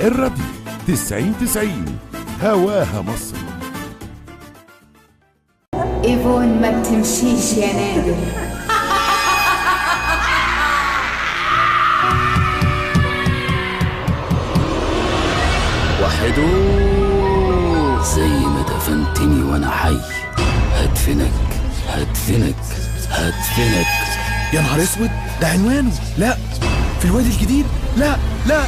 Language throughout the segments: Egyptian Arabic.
الراديو 90 90 هواها مصر ايفون ما بتمشيش يا نادر وحدو زي ما دفنتني وانا حي هدفنك هدفنك هدفنك يا نهار اسود ده عنوانه لا في الوادي الجديد لا لا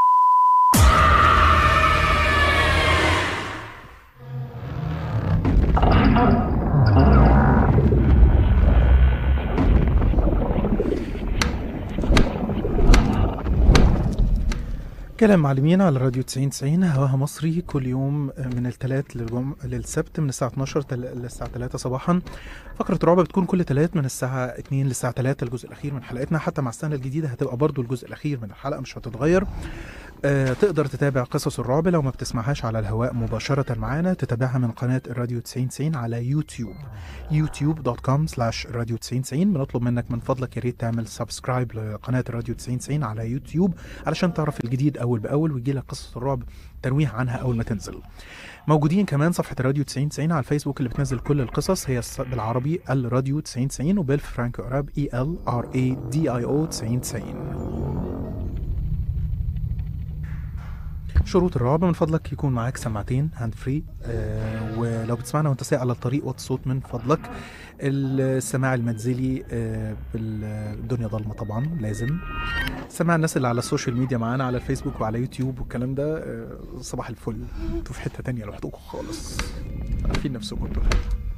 كلام معلمين على راديو 90 90 هواها مصري كل يوم من الثلاث للجم... للسبت من الساعة 12 تل... للساعة 3 صباحا فقرة رعب بتكون كل ثلاث من الساعة 2 للساعة 3 الجزء الأخير من حلقتنا حتى مع السنة الجديدة هتبقى برضو الجزء الأخير من الحلقة مش هتتغير آه تقدر تتابع قصص الرعب لو ما بتسمعهاش على الهواء مباشرة معانا تتابعها من قناة الراديو 90 90 على يوتيوب youtube.com slash راديو 90 90 بنطلب منك من فضلك يا ريت تعمل سبسكرايب لقناة الراديو 90 90 على يوتيوب علشان تعرف الجديد أول بأول ويجي لك قصص الرعب ترويح عنها أول ما تنزل موجودين كمان صفحة الراديو 90 90 على الفيسبوك اللي بتنزل كل القصص هي الص- بالعربي الراديو 90 90 وبالفرانكو أراب اي ال ار اي دي اي او 90 90 شروط الرعب من فضلك يكون معاك سماعتين هاند فري آه ولو بتسمعنا وانت سايق على الطريق وطي الصوت من فضلك السماع المنزلي آه بالدنيا ضلمه طبعا لازم سماع الناس اللي على السوشيال ميديا معانا على الفيسبوك وعلى يوتيوب والكلام ده آه صباح الفل انتوا في حته تانية لوحدكم خالص عارفين نفسكم انتوا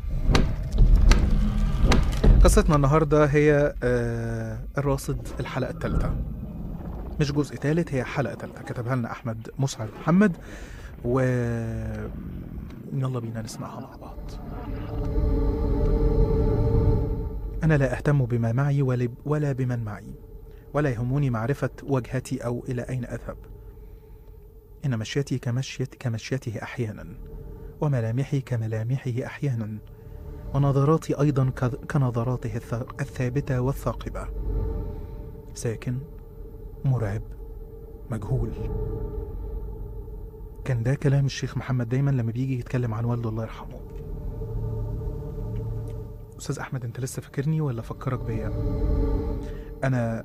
قصتنا النهارده هي آه الراصد الحلقه الثالثه مش جزء ثالث هي حلقة ثالثة كتبها لنا أحمد مسعد محمد و يلا بينا نسمعها مع بعض أنا لا أهتم بما معي ولا- ولا بمن معي ولا يهمني معرفة وجهتي أو إلى أين أذهب إن مشيتي كمشيت كمشيته أحيانا وملامحي كملامحه أحيانا ونظراتي أيضا كذ- كنظراته الث- الثابتة والثاقبة ساكن مرعب مجهول كان ده كلام الشيخ محمد دايما لما بيجي يتكلم عن والده الله يرحمه استاذ احمد انت لسه فاكرني ولا فكرك بيا انا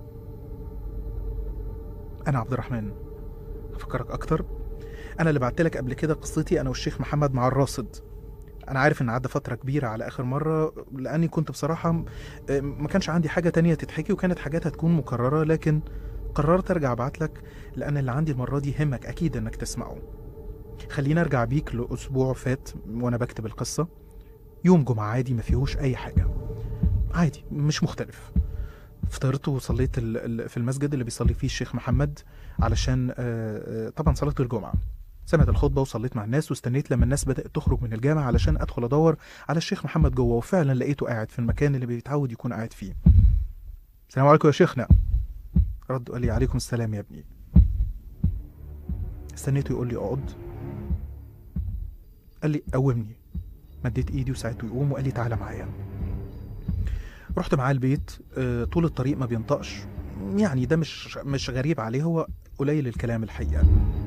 انا عبد الرحمن افكرك اكتر انا اللي بعت لك قبل كده قصتي انا والشيخ محمد مع الراصد انا عارف ان عدى فتره كبيره على اخر مره لاني كنت بصراحه م- ما كانش عندي حاجه تانية تتحكي وكانت حاجات هتكون مكرره لكن قررت ارجع ابعت لك لان اللي عندي المره دي يهمك اكيد انك تسمعه خلينا ارجع بيك لاسبوع فات وانا بكتب القصه يوم جمعه عادي ما فيهوش اي حاجه عادي مش مختلف فطرت وصليت ال- ال- في المسجد اللي بيصلي فيه الشيخ محمد علشان آه، آه، طبعا صلاه الجمعه سمعت الخطبة وصليت مع الناس واستنيت لما الناس بدأت تخرج من الجامع علشان أدخل أدور على الشيخ محمد جوه وفعلا لقيته قاعد في المكان اللي بيتعود يكون قاعد فيه السلام عليكم يا شيخنا رد وقال لي عليكم السلام يا ابني استنيته يقول لي اقعد قال لي قومني مديت ايدي وساعدته يقوم وقال لي تعالى معايا رحت معاه البيت آه، طول الطريق ما بينطقش يعني ده مش مش غريب عليه هو قليل الكلام الحقيقه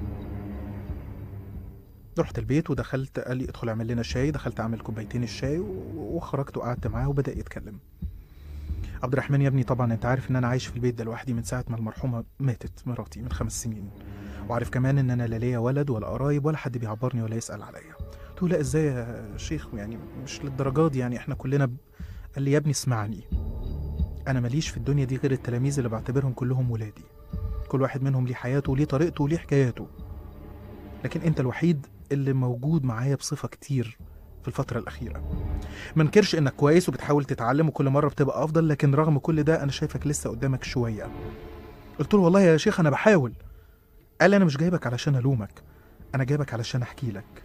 رحت البيت ودخلت قال لي ادخل اعمل لنا شاي دخلت اعمل كوبايتين الشاي و- وخرجت وقعدت معاه وبدا يتكلم عبد الرحمن يا ابني طبعا انت عارف ان انا عايش في البيت ده لوحدي من ساعه ما المرحومه ماتت مراتي من خمس سنين وعارف كمان ان انا لا ليا ولد ولا قرايب ولا حد بيعبرني ولا يسال عليا قلت له لا ازاي يا شيخ يعني مش للدرجات دي يعني احنا كلنا ب... قال لي يا ابني اسمعني انا ماليش في الدنيا دي غير التلاميذ اللي بعتبرهم كلهم ولادي كل واحد منهم ليه حياته وليه طريقته وليه حكاياته لكن انت الوحيد اللي موجود معايا بصفه كتير في الفترة الأخيرة ما انكرش إنك كويس وبتحاول تتعلم وكل مرة بتبقى أفضل لكن رغم كل ده أنا شايفك لسه قدامك شوية قلت له والله يا شيخ أنا بحاول قال لي أنا مش جايبك علشان ألومك أنا جايبك علشان أحكي لك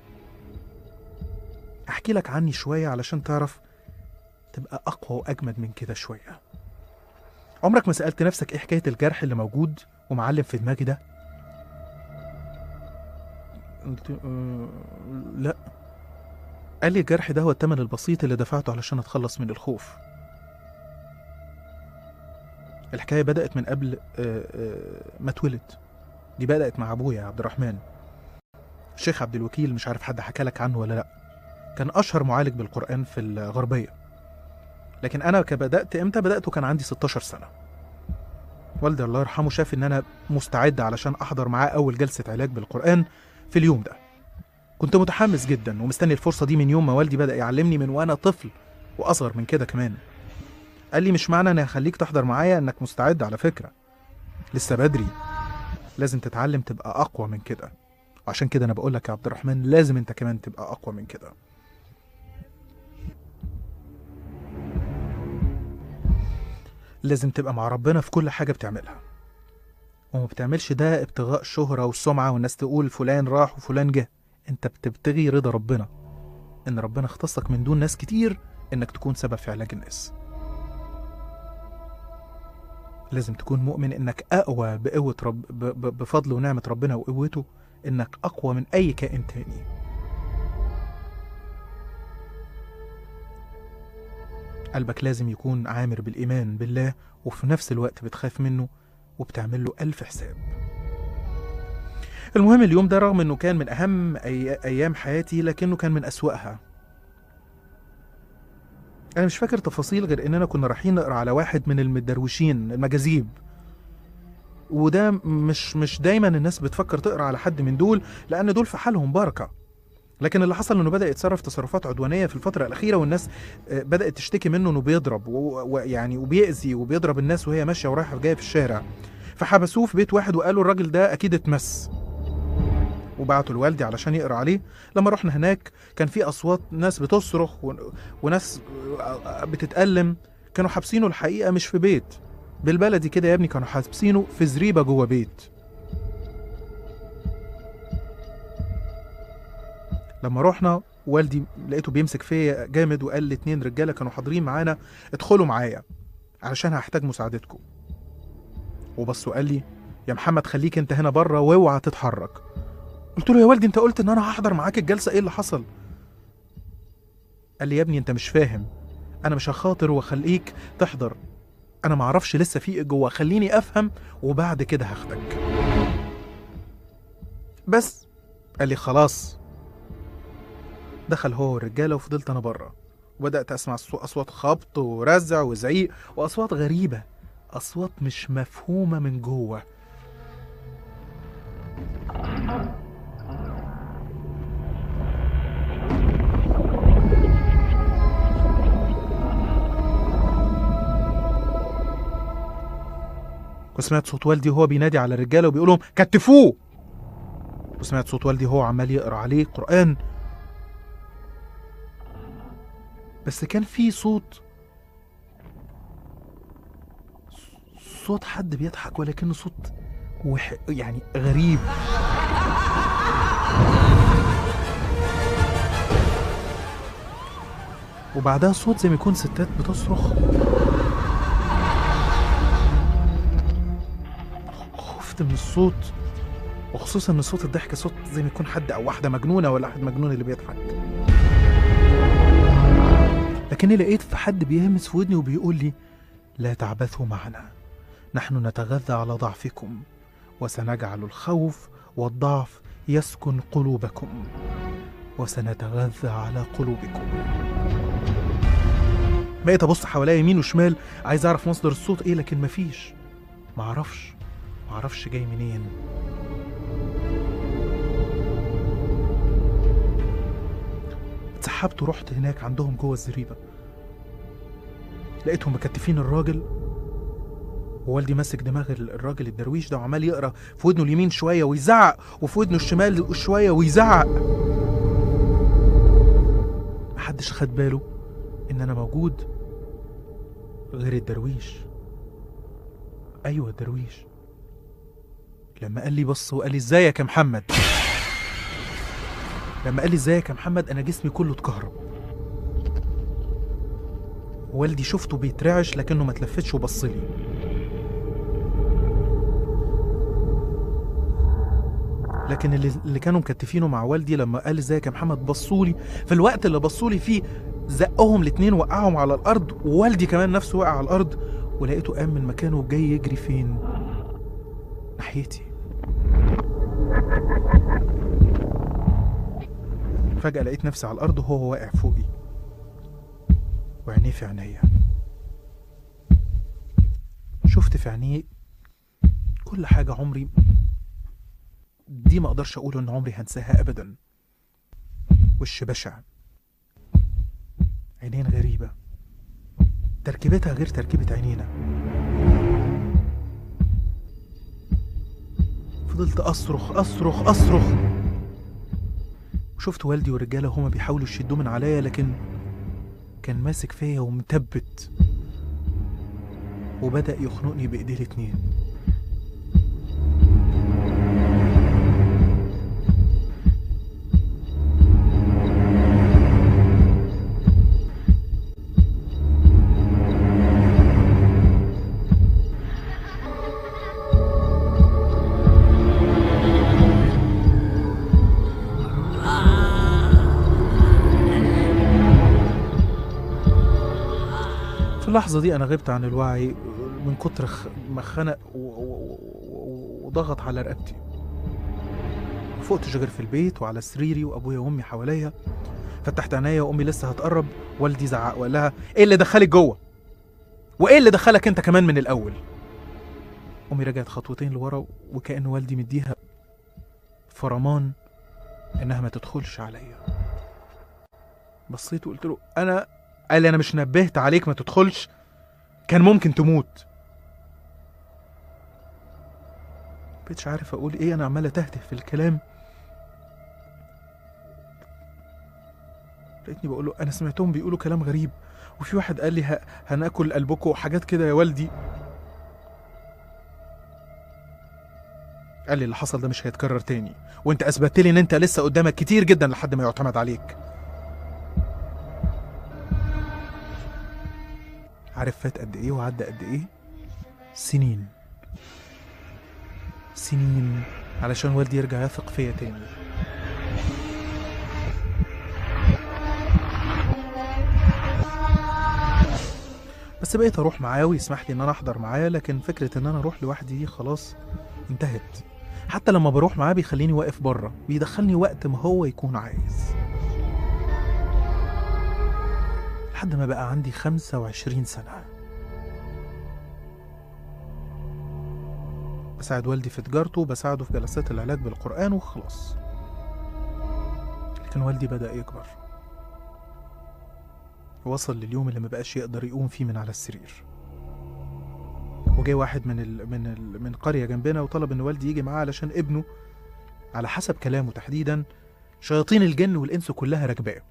أحكي لك عني شوية علشان تعرف تبقى أقوى وأجمد من كده شوية عمرك ما سألت نفسك إيه حكاية الجرح اللي موجود ومعلم في دماغي ده؟ قلت أه لا قال لي الجرح ده هو الثمن البسيط اللي دفعته علشان اتخلص من الخوف الحكاية بدأت من قبل آه، آه، ما اتولد دي بدأت مع أبويا يا عبد الرحمن الشيخ عبد الوكيل مش عارف حد حكى لك عنه ولا لأ كان أشهر معالج بالقرآن في الغربية لكن أنا كبدأت إمتى بدأت وكان عندي 16 سنة والدي الله يرحمه شاف إن أنا مستعد علشان أحضر معاه أول جلسة علاج بالقرآن في اليوم ده كنت متحمس جدا ومستني الفرصة دي من يوم ما والدي بدأ يعلمني من وأنا طفل وأصغر من كده كمان قال لي مش معنى اني هخليك تحضر معايا انك مستعد على فكرة لسه بدري لازم تتعلم تبقى اقوى من كده عشان كده انا بقول لك يا عبد الرحمن لازم انت كمان تبقى اقوى من كده لازم تبقى مع ربنا في كل حاجة بتعملها وما بتعملش ده ابتغاء الشهرة والسمعة والناس تقول فلان راح وفلان جه انت بتبتغي رضا ربنا ان ربنا اختصك من دون ناس كتير انك تكون سبب في علاج الناس لازم تكون مؤمن انك اقوى بقوة رب ب- ب- بفضل ونعمة ربنا وقوته انك اقوى من اي كائن تاني قلبك لازم يكون عامر بالايمان بالله وفي نفس الوقت بتخاف منه وبتعمل له الف حساب المهم اليوم ده رغم انه كان من اهم أي... ايام حياتي لكنه كان من اسوأها انا مش فاكر تفاصيل غير اننا كنا رايحين نقرا على واحد من المدروشين المجاذيب وده مش مش دايما الناس بتفكر تقرا على حد من دول لان دول في حالهم بركه لكن اللي حصل انه بدا يتصرف تصرفات عدوانيه في الفتره الاخيره والناس آه، بدات تشتكي منه انه بيضرب و- ويعني وبيأذي وبيضرب الناس وهي ماشيه ورايحه وجايه في الشارع فحبسوه في بيت واحد وقالوا الراجل ده اكيد اتمس وبعتوا لوالدي علشان يقرا عليه لما رحنا هناك كان في اصوات ناس بتصرخ و... وناس بتتألم كانوا حابسينه الحقيقه مش في بيت بالبلدي كده يا ابني كانوا حابسينه في زريبه جوه بيت لما رحنا والدي لقيته بيمسك فيا جامد وقال لي اتنين رجاله كانوا حاضرين معانا ادخلوا معايا علشان هحتاج مساعدتكم وبص وقال لي يا محمد خليك انت هنا بره واوعى تتحرك قلت له يا والدي انت قلت ان انا هحضر معاك الجلسه ايه اللي حصل قال لي يا ابني انت مش فاهم انا مش هخاطر واخليك تحضر انا معرفش لسه في ايه جوه خليني افهم وبعد كده هاخدك بس قال لي خلاص دخل هو والرجاله وفضلت انا بره وبدات اسمع صو- اصوات خبط ورزع وزعيق واصوات غريبه اصوات مش مفهومه من جوه وسمعت صوت والدي وهو بينادي على الرجاله وبيقول لهم كتفوه وسمعت صوت والدي وهو عمال يقرا عليه قران بس كان في صوت صوت حد بيضحك ولكنه صوت وح... يعني غريب وبعدها صوت زي ما يكون ستات بتصرخ خفت من الصوت وخصوصا ان صوت الضحك صوت زي ما يكون حد او واحده مجنونه ولا واحد مجنون اللي بيضحك لكني لقيت في حد بيهمس في ودني وبيقول لي لا تعبثوا معنا نحن نتغذى على ضعفكم وسنجعل الخوف والضعف يسكن قلوبكم وسنتغذى على قلوبكم بقيت ابص حواليا يمين وشمال عايز اعرف مصدر الصوت ايه لكن مفيش معرفش معرفش جاي منين اتسحبت ورحت هناك عندهم جوه الزريبه لقيتهم مكتفين الراجل ووالدي ماسك دماغ ال- الراجل الدرويش ده وعمال يقرا في ودنه اليمين شويه ويزعق وفي ودنه الشمال شويه ويزعق محدش خد باله ان انا موجود غير الدرويش ايوه الدرويش لما قال لي بص وقال لي ازيك يا محمد لما قال لي ازيك يا محمد انا جسمي كله اتكهرب والدي شفته بيترعش لكنه ما تلفتش وبص لي لكن اللي, اللي كانوا مكتفينه مع والدي لما قال ازيك يا محمد بصوا لي في الوقت اللي بصوا لي فيه زقهم الاتنين وقعهم على الارض ووالدي كمان نفسه وقع على الارض ولقيته قام من مكانه وجاي يجري فين ناحيتي فجأة لقيت نفسي على الأرض وهو واقع فوقي وعينيه في عينيا شفت في عينيه كل حاجة عمري دي ما أقدرش أقول إن عمري هنساها أبدا وش بشع عينين غريبة تركيبتها غير تركيبة عينينا فضلت أصرخ أصرخ أصرخ وشفت والدي والرجالة هما بيحاولوا يشدوه من عليا لكن كان ماسك فيا ومثبت وبدأ يخنقني بإيديه الاتنين في اللحظة دي أنا غبت عن الوعي من كتر خ- ما خنق و- و- و- وضغط على رقبتي مفقتش غير في البيت وعلى سريري وأبويا وأمي حواليا فتحت عينيا وأمي لسه هتقرب والدي زعق وقال لها إيه اللي دخلك جوه؟ وإيه اللي دخلك أنت كمان من الأول؟ أمي رجعت خطوتين لورا وكأن والدي مديها فرمان إنها ما تدخلش عليا بصيت وقلت له أنا قال لي انا مش نبهت عليك ما تدخلش كان ممكن تموت مبقتش عارف اقول ايه انا عمال اتهته في الكلام لقيتني بقول له انا سمعتهم بيقولوا كلام غريب وفي واحد قال لي ه- هناكل قلبكم وحاجات كده يا والدي قال لي اللي حصل ده مش هيتكرر تاني وانت اثبتت لي ان انت لسه قدامك كتير جدا لحد ما يعتمد عليك عارف فات قد ايه وعدى قد ايه سنين سنين علشان والدي يرجع يثق فيا تاني بس بقيت اروح معاه ويسمح لي ان انا احضر معاه لكن فكره ان انا اروح لوحدي دي خلاص انتهت حتى لما بروح معاه بيخليني واقف بره بيدخلني وقت ما هو يكون عايز لحد ما بقى عندي 25 سنة بساعد والدي في تجارته وبساعده في جلسات العلاج بالقرآن وخلاص لكن والدي بدأ يكبر وصل لليوم اللي ما بقاش يقدر يقوم فيه من على السرير وجاي واحد من ال من ال من قرية جنبنا وطلب ان والدي يجي معاه علشان ابنه على حسب كلامه تحديدا شياطين الجن والإنس كلها راكباه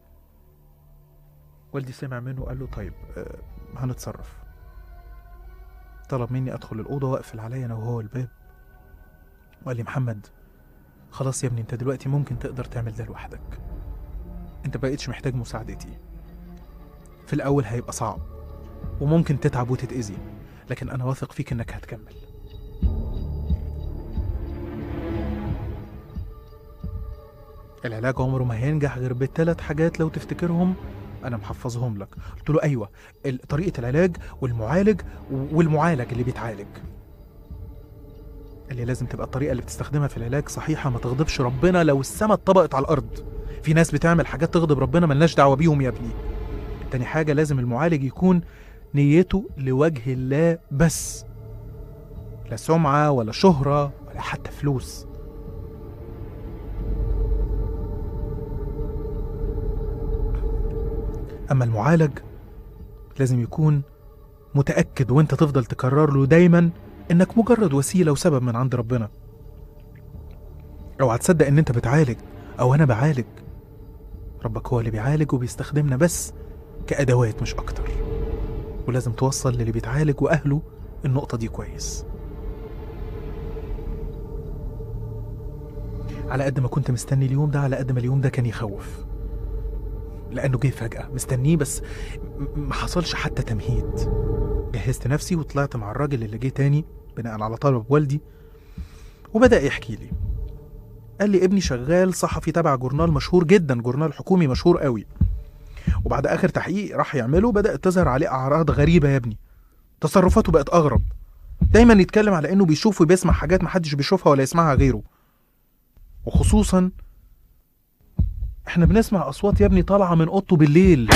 والدي سمع منه وقال له طيب آه، هنتصرف طلب مني ادخل الاوضه واقفل عليا انا وهو الباب وقال لي محمد خلاص يا ابني انت دلوقتي ممكن تقدر تعمل ده لوحدك انت بقيتش محتاج مساعدتي في الاول هيبقى صعب وممكن تتعب وتتاذي لكن انا واثق فيك انك هتكمل العلاج عمره ما هينجح غير بالثلاث حاجات لو تفتكرهم انا محفظهم لك قلت له ايوه ال- طريقه العلاج والمعالج والمعالج اللي بيتعالج اللي لازم تبقى الطريقه اللي بتستخدمها في العلاج صحيحه ما تغضبش ربنا لو السما اتطبقت على الارض في ناس بتعمل حاجات تغضب ربنا ملناش دعوه بيهم يا ابني تاني حاجه لازم المعالج يكون نيته لوجه الله بس لا سمعه ولا شهره ولا حتى فلوس اما المعالج لازم يكون متاكد وانت تفضل تكرر له دايما انك مجرد وسيله وسبب من عند ربنا اوعى تصدق ان انت بتعالج او انا بعالج ربك هو اللي بيعالج وبيستخدمنا بس كادوات مش اكتر ولازم توصل للي بيتعالج واهله النقطه دي كويس على قد ما كنت مستني اليوم ده على قد ما اليوم ده كان يخوف لانه جه فجاه مستنيه بس م- ما حصلش حتى تمهيد جهزت نفسي وطلعت مع الراجل اللي جه تاني بناء على طلب والدي وبدا يحكي لي قال لي ابني شغال صحفي تبع جورنال مشهور جدا جورنال حكومي مشهور قوي وبعد اخر تحقيق راح يعمله بدات تظهر عليه اعراض غريبه يا ابني تصرفاته بقت اغرب دايما يتكلم على انه بيشوف وبيسمع حاجات محدش بيشوفها ولا يسمعها غيره وخصوصا احنا بنسمع اصوات يا ابني طالعه من اوضته بالليل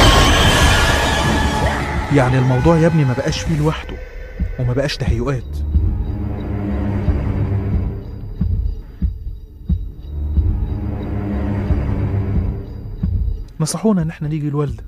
يعني الموضوع يا ابني ما بقاش فيه لوحده وما بقاش تهيؤات نصحونا ان احنا نيجي الوالده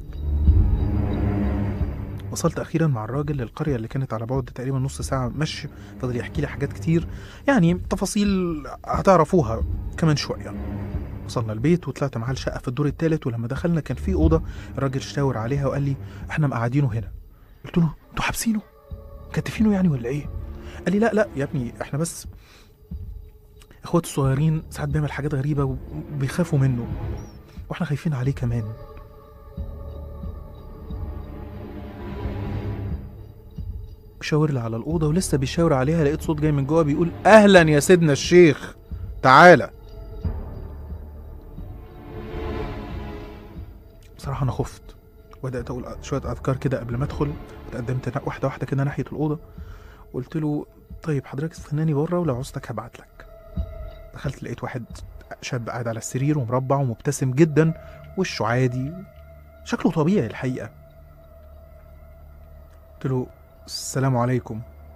وصلت اخيرا مع الراجل للقريه اللي كانت على بعد تقريبا نص ساعه مشي فضل يحكي لي حاجات كتير يعني تفاصيل هتعرفوها كمان شويه وصلنا البيت وطلعت معاه الشقه في الدور الثالث ولما دخلنا كان في اوضه الراجل شاور عليها وقال لي احنا مقعدينه هنا قلت له انتوا حابسينه مكتفينه يعني ولا ايه قال لي لا لا يا ابني احنا بس اخواته الصغيرين ساعات بيعمل حاجات غريبه وبيخافوا منه واحنا خايفين عليه كمان شاور لي على الأوضة ولسه بيشاور عليها لقيت صوت جاي من جوه بيقول أهلا يا سيدنا الشيخ تعالى بصراحة أنا خفت وبدأت أقول شوية أذكار كده قبل ما أدخل وتقدمت نا- واحدة واحدة كده ناحية الأوضة قلت له طيب حضرتك استناني بره ولو عوزتك هبعت لك دخلت لقيت واحد شاب قاعد على السرير ومربع ومبتسم جدا وشه عادي شكله طبيعي الحقيقة قلت له السلام عليكم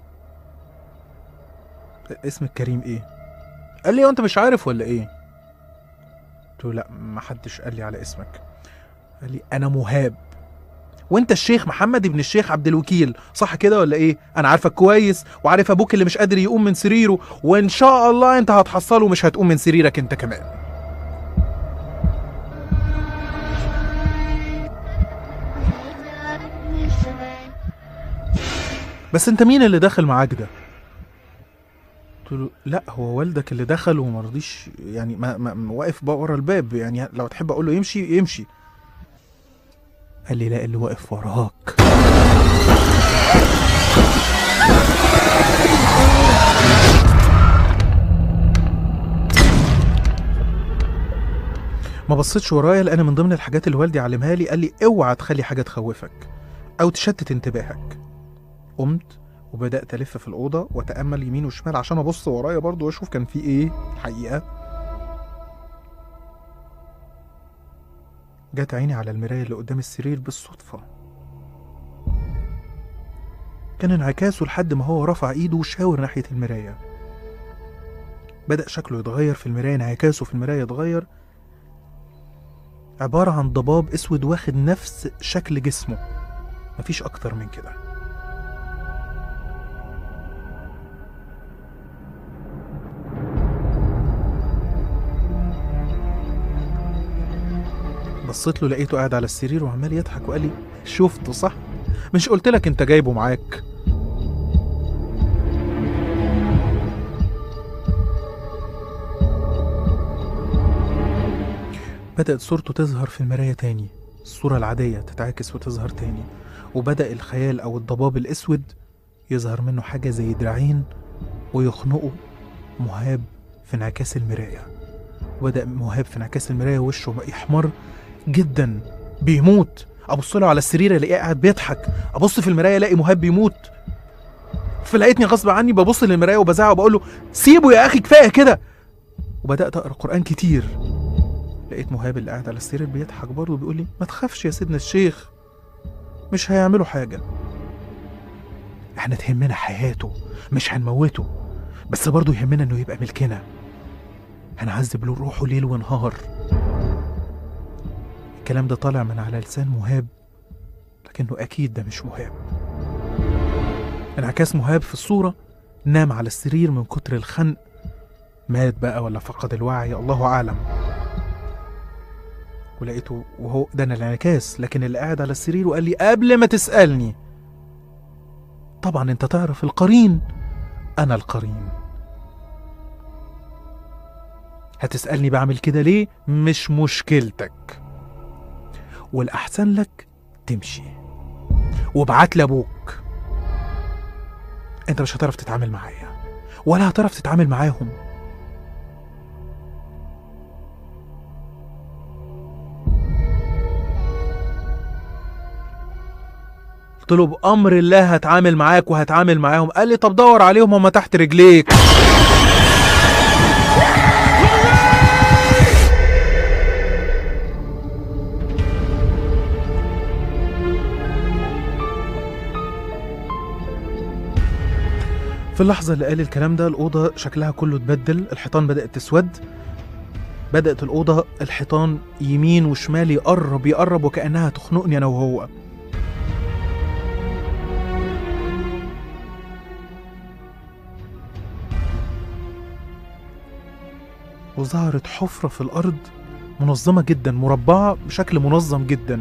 اسمك كريم ايه قال لي وانت مش عارف ولا ايه قلت له لا ما حدش قال لي على اسمك قال لي انا مهاب وانت الشيخ محمد ابن الشيخ عبد الوكيل صح كده ولا ايه انا عارفك كويس وعارف ابوك اللي مش قادر يقوم من سريره وان شاء الله انت هتحصله ومش هتقوم من سريرك انت كمان بس انت مين اللي دخل معاك ده قلت له لا هو والدك اللي دخل وما رضيش يعني ما, ما ما واقف بقى ورا الباب يعني لو تحب اقول له يمشي يمشي قال لي لا اللي واقف وراك ما بصيتش ورايا لان من ضمن الحاجات اللي والدي علمها لي قال لي اوعى تخلي حاجه تخوفك او تشتت انتباهك قمت وبدات الف في الاوضه واتامل يمين وشمال عشان ابص ورايا برضو واشوف كان في ايه الحقيقه جت عيني على المرايه اللي قدام السرير بالصدفه كان انعكاسه لحد ما هو رفع ايده وشاور ناحيه المرايه بدأ شكله يتغير في المراية انعكاسه في المراية يتغير عبارة عن ضباب اسود واخد نفس شكل جسمه مفيش اكتر من كده بصيت له لقيته قاعد على السرير وعمال يضحك وقال لي شفته صح مش قلت لك انت جايبه معاك بدأت صورته تظهر في المراية تاني الصورة العادية تتعاكس وتظهر تاني وبدأ الخيال أو الضباب الأسود يظهر منه حاجة زي دراعين ويخنقه مهاب في انعكاس المراية وبدأ مهاب في انعكاس المراية وشه بقى يحمر جدا بيموت ابص له على السرير الاقيه قاعد بيضحك ابص في المرايه الاقي مهاب بيموت فلقيتني غصب عني ببص للمرايه وبزعق وبقول له سيبه يا اخي كفايه كده وبدات اقرا قران كتير لقيت مهاب اللي قاعد على السرير بيضحك برضه وبيقول لي ما تخافش يا سيدنا الشيخ مش هيعملوا حاجه احنا تهمنا حياته مش هنموته بس برضه يهمنا انه يبقى ملكنا هنعذب له روحه ليل ونهار الكلام ده طالع من على لسان مهاب لكنه أكيد ده مش مهاب انعكاس مهاب في الصورة نام على السرير من كتر الخنق مات بقى ولا فقد الوعي الله أعلم ولقيته وهو ده أنا الانعكاس لكن اللي قاعد على السرير وقال لي قبل ما تسألني طبعا انت تعرف القرين أنا القرين هتسألني بعمل كده ليه مش مشكلتك والأحسن لك تمشي وابعت لأبوك أنت مش هتعرف تتعامل معايا ولا هتعرف تتعامل معاهم قلت له بأمر الله هتعامل معاك وهتعامل معاهم قال لي طب دور عليهم هما تحت رجليك في اللحظة اللي قال الكلام ده الأوضة شكلها كله اتبدل الحيطان بدأت تسود بدأت الأوضة الحيطان يمين وشمال يقرب يقرب وكأنها تخنقني أنا وهو وظهرت حفرة في الأرض منظمة جدا مربعة بشكل منظم جدا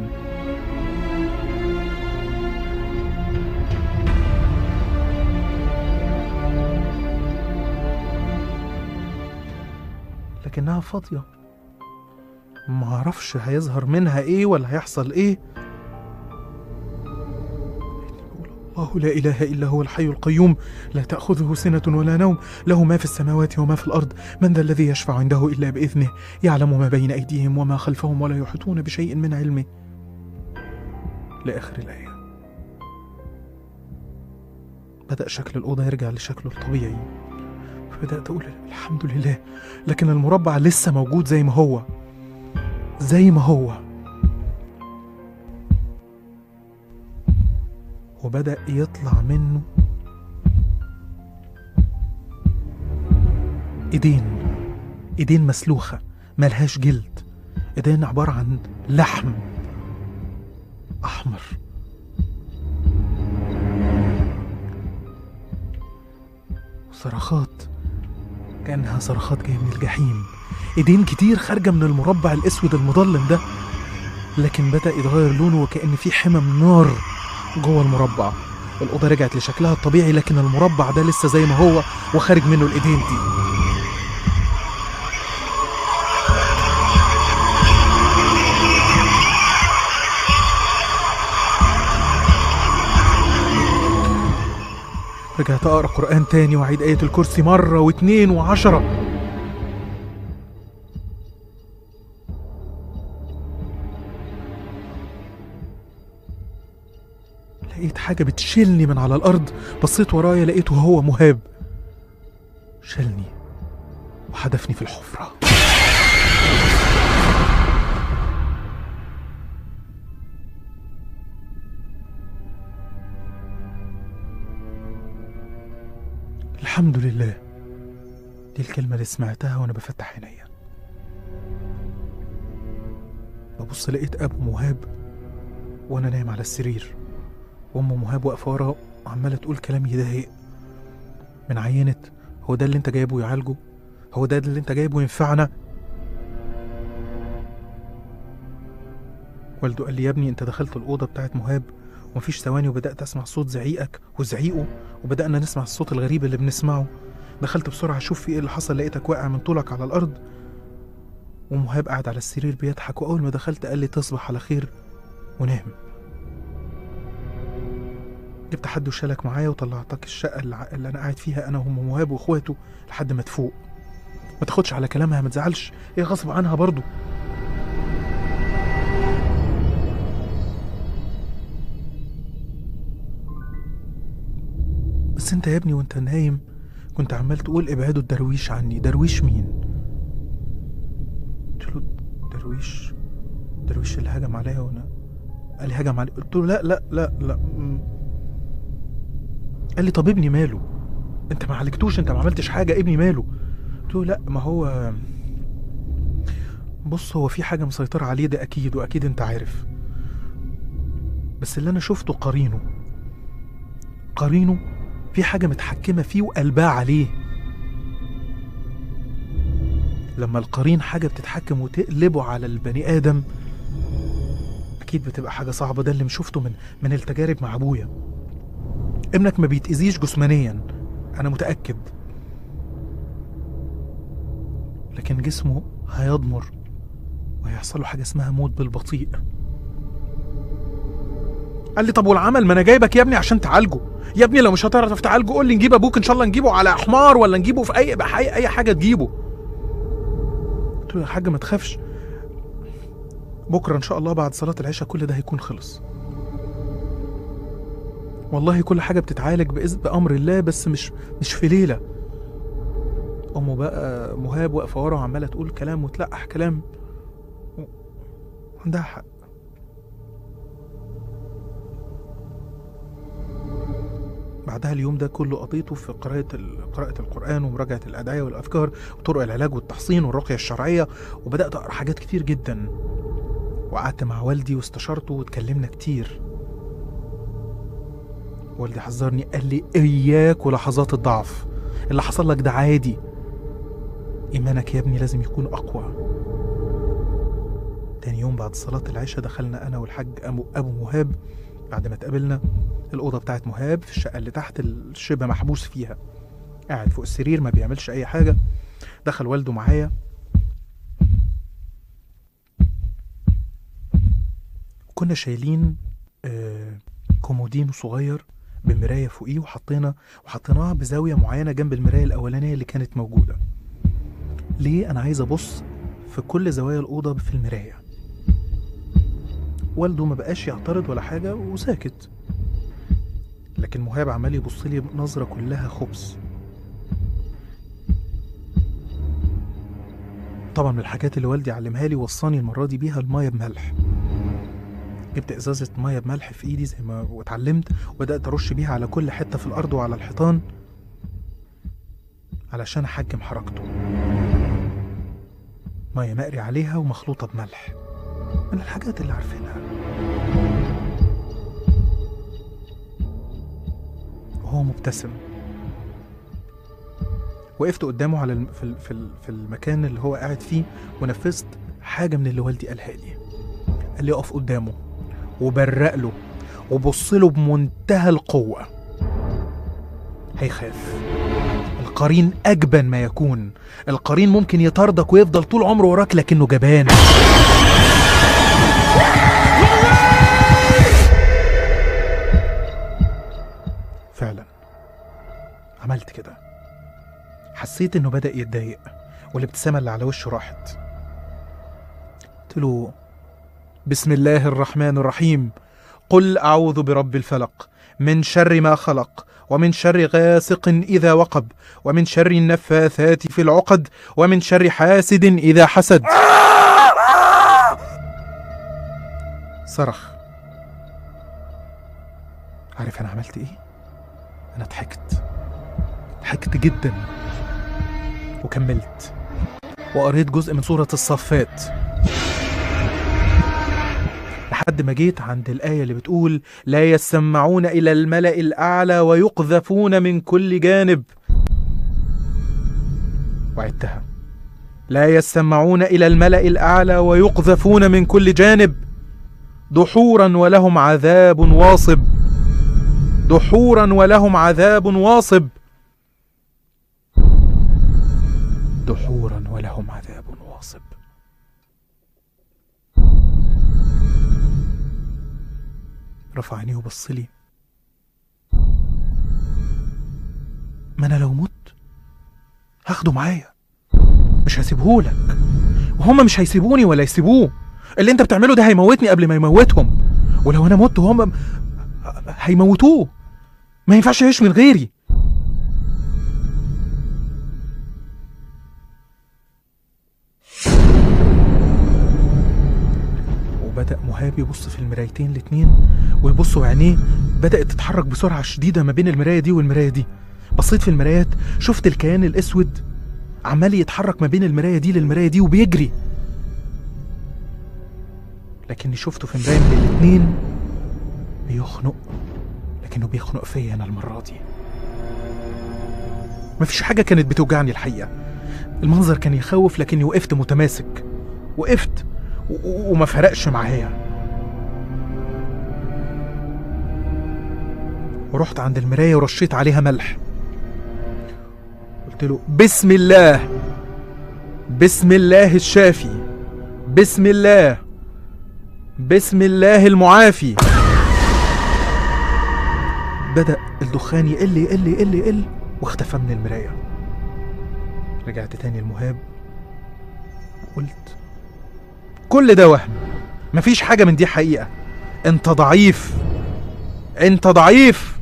لكنها فاضية ما اعرفش هيظهر منها ايه ولا هيحصل ايه الله لا اله الا هو الحي القيوم لا تاخذه سنه ولا نوم له ما في السماوات وما في الارض من ذا الذي يشفع عنده الا باذنه يعلم ما بين ايديهم وما خلفهم ولا يحيطون بشيء من علمه لاخر الايه بدا شكل الاوضه يرجع لشكله الطبيعي فبدات اقول الحمد لله لكن المربع لسه موجود زي ما هو زي ما هو وبدأ يطلع منه ايدين ايدين مسلوخة ملهاش جلد ايدين عبارة عن لحم احمر صرخات كأنها صرخات جاية من الجحيم ايدين كتير خارجة من المربع الاسود المظلم ده لكن بدأ يتغير لونه وكأن في حمم نار جوه المربع الأوضة رجعت لشكلها الطبيعي لكن المربع ده لسه زي ما هو وخارج منه الإيدين دي رجعت أقرأ قرآن تاني وأعيد آية الكرسي مرة واتنين وعشرة لقيت حاجة بتشيلني من على الأرض بصيت ورايا لقيته هو مهاب شالني وحدفني في الحفرة الحمد لله دي الكلمة اللي سمعتها وأنا بفتح عينيا ببص لقيت أبو مهاب وأنا نايم على السرير وأم مهاب واقفة ورا وعمالة تقول كلام يضايق من عينة هو ده اللي أنت جايبه يعالجه هو ده اللي أنت جايبه ينفعنا والده قال لي يا ابني أنت دخلت الأوضة بتاعت مهاب ومفيش ثواني وبدأت أسمع صوت زعيقك وزعيقه وبدأنا نسمع الصوت الغريب اللي بنسمعه دخلت بسرعة أشوف في إيه اللي حصل لقيتك واقع من طولك على الأرض ومهاب قاعد على السرير بيضحك وأول ما دخلت قال لي تصبح على خير ونام جبت حد وشالك معايا وطلعتك الشقة اللي, ع- اللي أنا قاعد فيها أنا وأم مهاب وإخواته لحد ما تفوق ما تاخدش على كلامها ما تزعلش هي غصب عنها برضو بس انت يا ابني وانت نايم كنت عمال تقول ابعدوا الدرويش عني درويش مين قلت له درويش درويش اللي هجم عليا وانا قال لي هجم علي قلت له لا لا لا لا م. قال لي طب ابني ماله انت ما عالجتوش انت ما عملتش حاجه ابني ماله قلت له لا ما هو بص هو في حاجه مسيطره عليه ده اكيد واكيد انت عارف بس اللي انا شفته قرينه قرينه في حاجة متحكمة فيه وقلبها عليه لما القرين حاجة بتتحكم وتقلبه على البني آدم أكيد بتبقى حاجة صعبة ده اللي شفته من من التجارب مع أبويا ابنك ما بيتأذيش جسمانيا أنا متأكد لكن جسمه هيضمر وهيحصل له حاجة اسمها موت بالبطيء قال لي طب والعمل ما انا جايبك يا ابني عشان تعالجه يا ابني لو مش هتعرف تعالجه قول لي نجيب ابوك ان شاء الله نجيبه على حمار ولا نجيبه في اي بحي اي حاجه تجيبه قلت له يا حاج ما تخافش بكره ان شاء الله بعد صلاه العشاء كل ده هيكون خلص والله كل حاجه بتتعالج بإذن بامر الله بس مش مش في ليله امه بقى مهاب واقفه ورا وعماله تقول كلام وتلقح كلام عندها حق بعدها اليوم ده كله قضيته في قراءة ال- قراءة القرآن ومراجعة الأدعية والأفكار وطرق العلاج والتحصين والرقية الشرعية وبدأت أقرأ حاجات كتير جدا وقعدت مع والدي واستشرته واتكلمنا كتير والدي حذرني قال لي إياك ولحظات الضعف اللي حصل لك ده عادي إيمانك يا ابني لازم يكون أقوى تاني يوم بعد صلاة العشاء دخلنا أنا والحاج أبو, أبو مهاب بعد ما اتقابلنا الأوضة بتاعت مهاب في الشقة اللي تحت الشبه محبوس فيها قاعد فوق السرير ما بيعملش أي حاجة دخل والده معايا كنا شايلين آه كومودينو صغير بمراية فوقيه وحطينا وحطيناها بزاوية معينة جنب المراية الأولانية اللي كانت موجودة ليه أنا عايز أبص في كل زوايا الأوضة في المراية والده ما بقاش يعترض ولا حاجة وساكت لكن مهاب عمال يبص لي بنظرة كلها خبث طبعا من الحاجات اللي والدي علمها لي وصاني المرة دي بيها المية بملح جبت ازازة مية بملح في ايدي زي ما اتعلمت وبدأت ارش بيها على كل حتة في الارض وعلى الحيطان علشان احجم حركته مية مقري عليها ومخلوطة بملح من الحاجات اللي عارفينها وهو مبتسم وقفت قدامه على الم... في, ال... في, ال... في المكان اللي هو قاعد فيه ونفذت حاجة من اللي والدي قالها لي قال لي اقف قدامه وبرق له وبص له بمنتهى القوة هيخاف القرين أجبن ما يكون القرين ممكن يطاردك ويفضل طول عمره وراك لكنه جبان فعلا عملت كده حسيت انه بدأ يتضايق والابتسامة اللي على وشه راحت قلت له بسم الله الرحمن الرحيم قل أعوذ برب الفلق من شر ما خلق ومن شر غاسق إذا وقب ومن شر النفاثات في العقد ومن شر حاسد إذا حسد صرخ عارف أنا عملت إيه؟ أنا ضحكت ضحكت جدا وكملت وقريت جزء من سورة الصفات لحد ما جيت عند الآية اللي بتقول لا يسمعون إلى الملأ الأعلى ويقذفون من كل جانب وعدتها لا يسمعون إلى الملأ الأعلى ويقذفون من كل جانب دحورا ولهم عذاب واصب دحورا ولهم عذاب واصب دحورا ولهم عذاب واصب رفع عينيه وبص لي ما انا لو مت هاخده معايا مش هسيبهولك وهم مش هيسيبوني ولا يسيبوه اللي انت بتعمله ده هيموتني قبل ما يموتهم ولو انا مت هم هيموتوه ما ينفعش يعيش من غيري وبدأ مهاب يبص في المرايتين الاتنين ويبص وعينيه بدأت تتحرك بسرعة شديدة ما بين المراية دي والمراية دي بصيت في المرايات شفت الكيان الأسود عمال يتحرك ما بين المراية دي للمراية دي وبيجري لكني شفته في مراية من الاتنين بيخنق لكنه بيخنق فيا أنا المرة دي مفيش حاجة كانت بتوجعني الحقيقة المنظر كان يخوف لكني وقفت متماسك وقفت و- و- وما فرقش معايا ورحت عند المراية ورشيت عليها ملح قلت له بسم الله بسم الله الشافي بسم الله بسم الله المعافي بدأ الدخان يقل يقل يقل يقل واختفى من المراية رجعت تاني المهاب وقلت كل ده وهم مفيش حاجة من دي حقيقة انت ضعيف انت ضعيف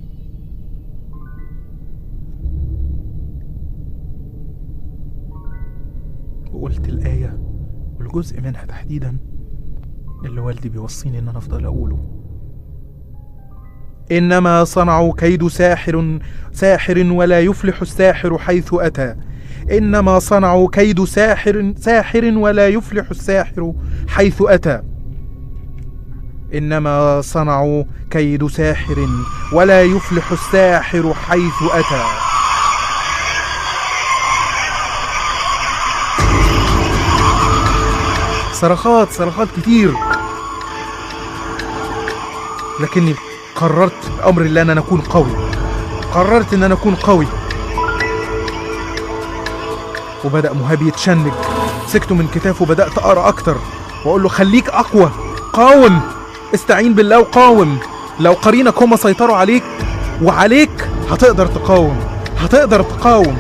وقلت الآية والجزء منها تحديدا اللي والدي بيوصيني ان انا افضل اقوله إنما صنعوا كيد ساحر ساحر ولا يفلح الساحر حيث أتى إنما صنعوا كيد ساحر ساحر ولا يفلح الساحر حيث أتى إنما صنعوا كيد ساحر ولا يفلح الساحر حيث أتى صرخات صرخات كتير لكني قررت بأمر الله أن أنا أكون قوي قررت أن أنا أكون قوي وبدأ مهاب يتشنج مسكته من كتافه وبدأت أقرأ أكتر وأقول له خليك أقوى قاوم استعين بالله وقاوم لو قرينك هم سيطروا عليك وعليك هتقدر تقاوم هتقدر تقاوم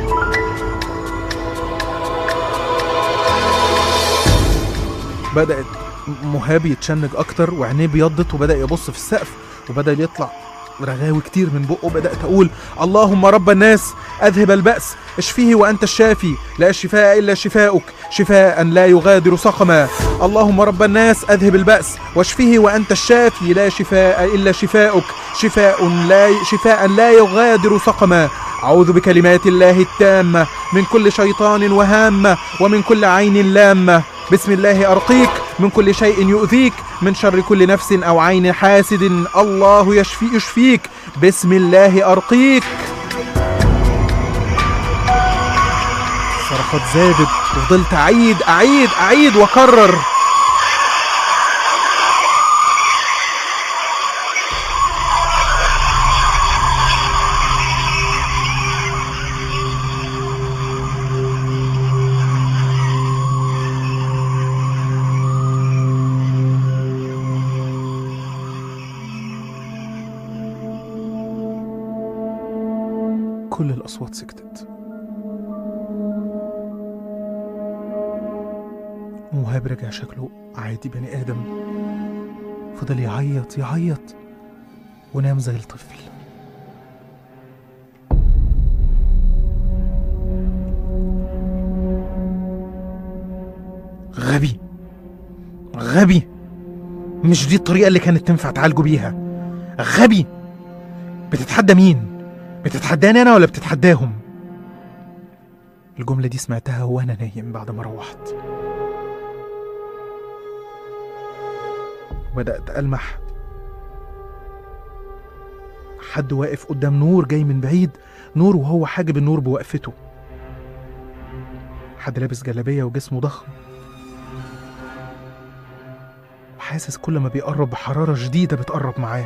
بدأت مهاب يتشنج أكتر وعينيه بيضت وبدأ يبص في السقف وبدأ يطلع رغاوي كتير من بقه بدأت أقول اللهم رب الناس أذهب البأس اشفيه وأنت الشافي لا شفاء إلا شفاؤك شفاء لا يغادر سقما اللهم رب الناس أذهب البأس واشفيه وأنت الشافي لا شفاء إلا شفاؤك شفاء لا شفاء لا يغادر سقما أعوذ بكلمات الله التامة من كل شيطان وهامة ومن كل عين لامة بسم الله أرقيك من كل شيء يؤذيك من شر كل نفس أو عين حاسد الله يشفي يشفيك بسم الله أرقيك صرخات زادت وفضلت أعيد أعيد أعيد وأكرر كل الأصوات سكتت ومهاب رجع شكله عادي بني آدم فضل يعيط يعيط ونام زي الطفل غبي غبي مش دي الطريقة اللي كانت تنفع تعالجوا بيها غبي بتتحدى مين؟ بتتحداني انا ولا بتتحداهم الجمله دي سمعتها وانا نايم بعد ما روحت بدات المح حد واقف قدام نور جاي من بعيد نور وهو حاجب النور بوقفته حد لابس جلابيه وجسمه ضخم وحاسس كل ما بيقرب بحراره شديده بتقرب معاه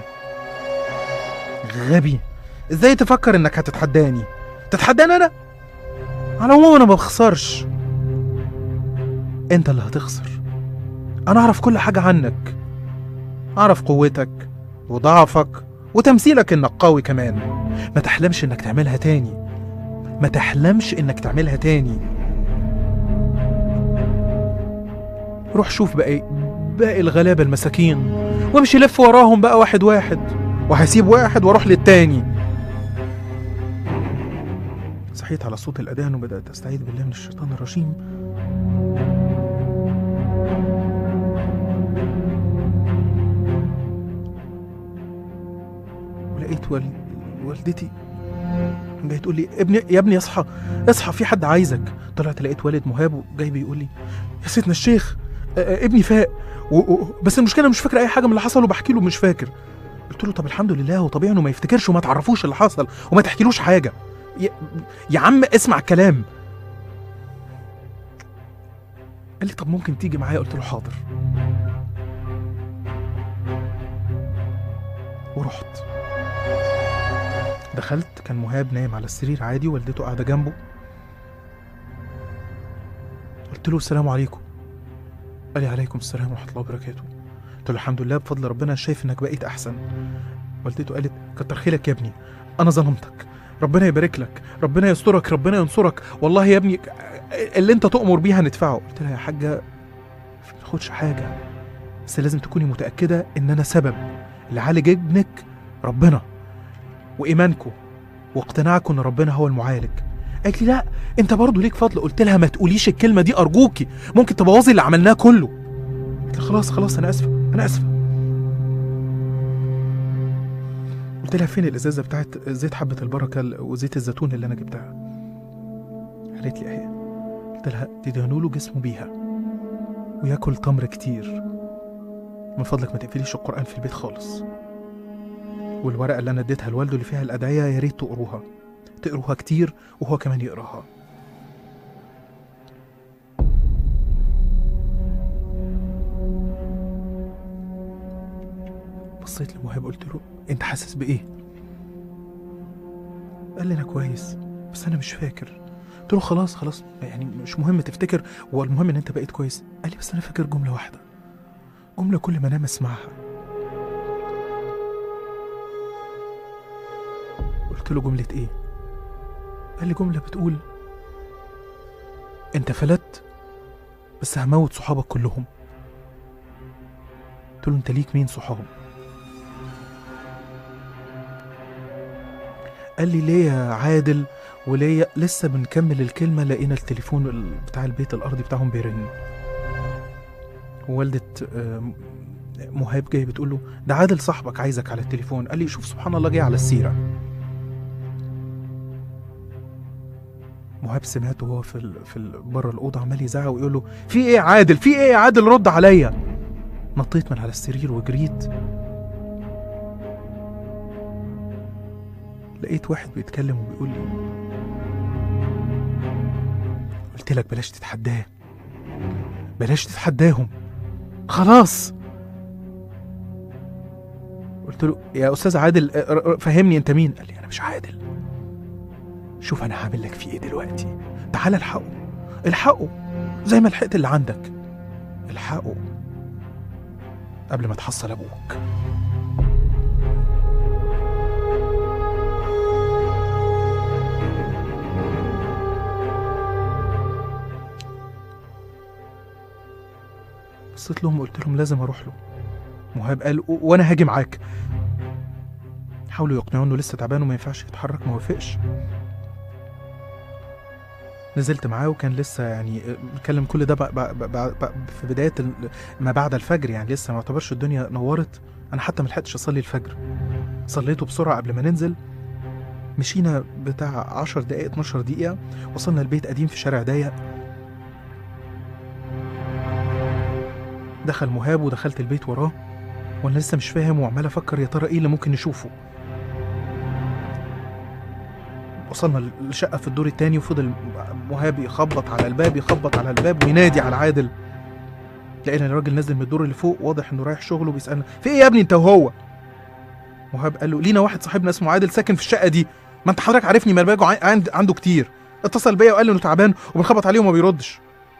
غبي ازاي تفكر انك هتتحداني تتحداني انا على العموم انا ما بخسرش انت اللي هتخسر انا اعرف كل حاجه عنك اعرف قوتك وضعفك وتمثيلك انك قوي كمان ما تحلمش انك تعملها تاني ما تحلمش انك تعملها تاني روح شوف باقي باقي الغلابه المساكين وامشي لف وراهم بقى واحد واحد وهسيب واحد واروح للتاني صحيت على صوت الأذان وبدأت أستعيذ بالله من الشيطان الرجيم ولقيت وال... والدتي جاي تقول لي ابني يا ابني اصحى اصحى في حد عايزك طلعت لقيت والد مهاب جاي بيقول لي يا سيدنا الشيخ آه، آه، ابني فاق و... و... بس المشكله أنا مش فاكر اي حاجه من اللي حصل وبحكي له مش فاكر قلت له طب الحمد لله هو طبيعي انه ما يفتكرش وما تعرفوش اللي حصل وما تحكيلوش حاجه يا, يا عم اسمع الكلام قال لي طب ممكن تيجي معايا قلت له حاضر ورحت دخلت كان مهاب نايم على السرير عادي والدته قاعده جنبه قلت له السلام عليكم قال لي عليكم السلام ورحمه الله وبركاته قلت له الحمد لله بفضل ربنا شايف انك بقيت احسن والدته قالت كتر خيرك يا ابني انا ظلمتك ربنا يبارك لك ربنا يسترك ربنا ينصرك والله يا ابني اللي انت تؤمر بيه هندفعه قلت لها يا حاجه ما تاخدش حاجه بس لازم تكوني متاكده ان انا سبب اللي عالج ابنك ربنا وايمانكم واقتناعكم ان ربنا هو المعالج قالت لي لا انت برضه ليك فضل قلت لها ما تقوليش الكلمه دي ارجوكي ممكن تبوظي اللي عملناه كله قلت لها خلاص خلاص انا اسفه انا اسفه قلت لها فين الازازه بتاعت زيت حبه البركه ال- وزيت الزيتون اللي انا جبتها قالت لي اهي قلت لها تدهنوا له جسمه بيها وياكل تمر كتير من فضلك ما تقفليش القران في البيت خالص والورقه اللي انا اديتها لوالده اللي فيها الادعيه يا ريت تقروها تقروها كتير وهو كمان يقراها بصيت لمهاب قلت له انت حاسس بايه قال لي انا كويس بس انا مش فاكر قلت له خلاص خلاص يعني مش مهم تفتكر هو المهم ان انت بقيت كويس قال لي بس انا فاكر جمله واحده جمله كل ما انام اسمعها قلت له جمله ايه قال لي جمله بتقول انت فلت بس هموت صحابك كلهم قلت له انت ليك مين صحاب قال لي ليه يا عادل وليه لسه بنكمل الكلمة لقينا التليفون ال- بتاع البيت الأرضي بتاعهم بيرن ووالدة آه، مهاب جاي بتقول له ده عادل صاحبك عايزك على التليفون قال لي شوف سبحان الله جاي على السيرة مهاب سمعته وهو في ال... في ال... بره الأوضة عمال يزعق ويقول له في إيه يا عادل في إيه يا عادل رد عليا نطيت من على السرير وجريت لقيت واحد بيتكلم وبيقول لي قلت لك بلاش تتحداه بلاش تتحداهم خلاص قلت له يا استاذ عادل اه، اه، اه، فهمني انت مين قال لي انا مش عادل شوف انا هعمل لك فيه ايه دلوقتي تعال الحقه الحقه زي ما لحقت اللي عندك الحقه قبل ما تحصل ابوك بصيت لهم وقلت لهم لازم اروح له مهاب قال "و- وانا هاجي معاك حاولوا يقنعوه انه لسه تعبان وما ينفعش يتحرك ما وافقش نزلت معاه وكان لسه يعني بنتكلم كل ده بق- بق- بق- بق- في بدايه ال- ما بعد الفجر يعني لسه ما اعتبرش الدنيا نورت انا حتى ما لحقتش اصلي الفجر صليته بسرعه قبل ما ننزل مشينا بتاع 10 دقائق 12 دقيقه وصلنا البيت قديم في شارع ضيق دخل مهاب ودخلت البيت وراه وانا لسه مش فاهم وعمال افكر يا ترى ايه اللي ممكن نشوفه وصلنا للشقة في الدور التاني وفضل مهاب يخبط على الباب يخبط على الباب وينادي على عادل لقينا الراجل نازل من الدور اللي فوق واضح انه رايح شغله بيسألنا في ايه يا ابني انت وهو مهاب قال له لينا واحد صاحبنا اسمه عادل ساكن في الشقة دي ما انت حضرتك عارفني ما باجي عن- عند عنده كتير اتصل بيا وقال لي انه تعبان وبنخبط عليه وما بيردش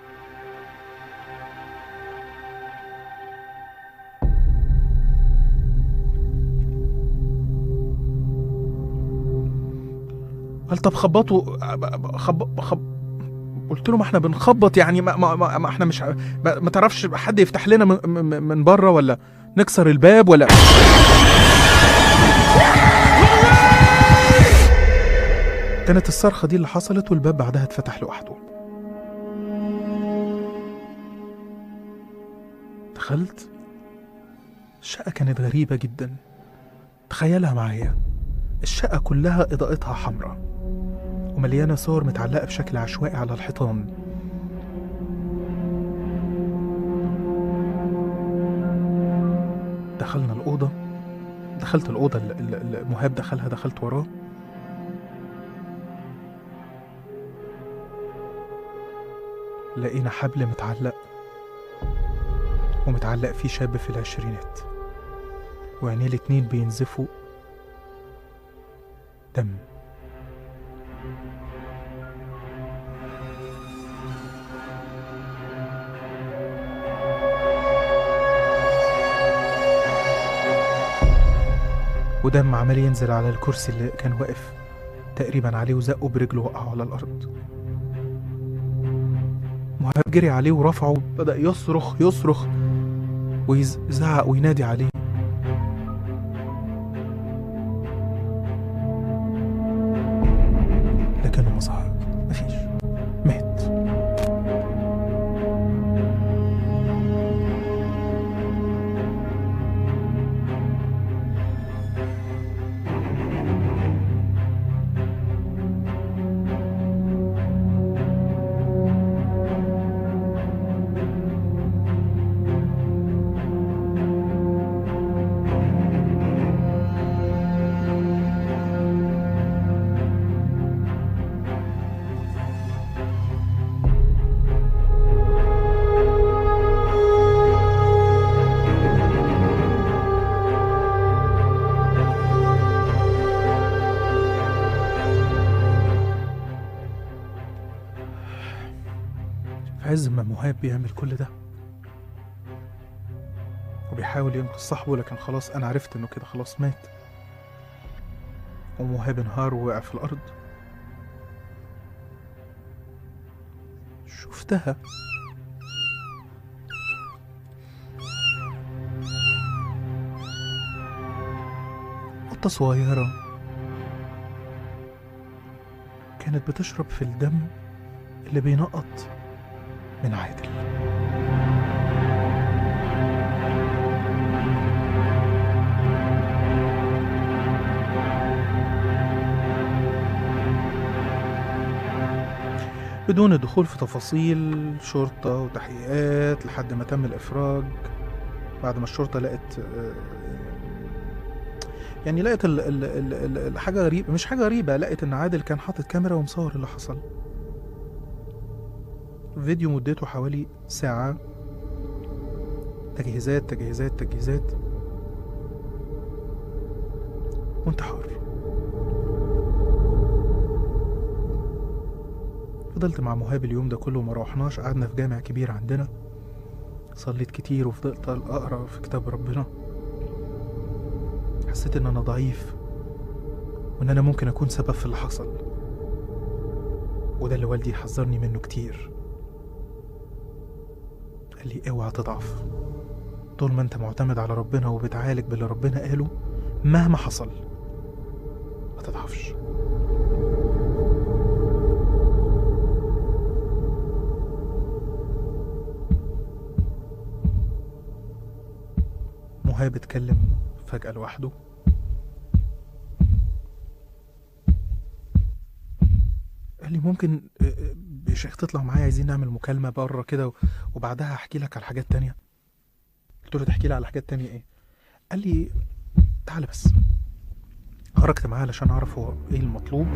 قال طب خبطوا خب... خب... قلت له ما احنا بنخبط يعني ما, ما, ما, ما احنا مش ع- ما, ما تعرفش حد يفتح لنا من, من, من بره ولا نكسر الباب ولا كانت الصرخة دي اللي حصلت والباب بعدها اتفتح لوحده دخلت الشقة كانت غريبة جدا تخيلها معايا الشقة كلها إضاءتها حمراء ومليانة صور متعلقة بشكل عشوائي على الحيطان دخلنا الأوضة دخلت الأوضة اللي- اللي اللي مهاب دخلها دخلت وراه لقينا حبل متعلق ومتعلق فيه شاب في العشرينات وعينيه الاتنين بينزفوا دم ودم عمال ينزل على الكرسي اللي كان واقف تقريبا عليه وزقه برجله وقعه على الأرض مهاب جري عليه ورفعه بدأ يصرخ يصرخ ويزعق وينادي عليه لكنه ما ظهر مفيش مات مهاب بيعمل كل ده وبيحاول ينقذ صاحبه لكن خلاص انا عرفت انه كده خلاص مات ومهاب انهار ووقع في الارض شفتها قطة صغيرة كانت بتشرب في الدم اللي بينقط من عادل بدون الدخول في تفاصيل شرطة وتحقيقات لحد ما تم الإفراج بعد ما الشرطة لقت آه، يعني لقت ال ال ال ال ال حاجة غريبة مش حاجة غريبة لقت إن عادل كان حاطط كاميرا ومصور اللي حصل فيديو مدته حوالي ساعة تجهيزات تجهيزات تجهيزات وانتحار فضلت مع مهاب اليوم ده كله وما روحناش قعدنا في جامع كبير عندنا صليت كتير وفضلت اقرا في كتاب ربنا حسيت ان انا ضعيف وان انا ممكن اكون سبب في اللي حصل وده اللي والدي حذرني منه كتير قال لي اوعى تضعف طول ما انت معتمد على ربنا وبتعالج باللي ربنا قاله مهما حصل ما تضعفش مهاب اتكلم فجأة لوحده قال لي ممكن آه، آه، يا شيخ تطلع معايا عايزين نعمل مكالمة بره كده و- وبعدها احكي لك على حاجات تانية قلت له تحكي لي على حاجات تانية ايه قال لي تعالى بس خرجت معاه علشان اعرف هو ايه المطلوب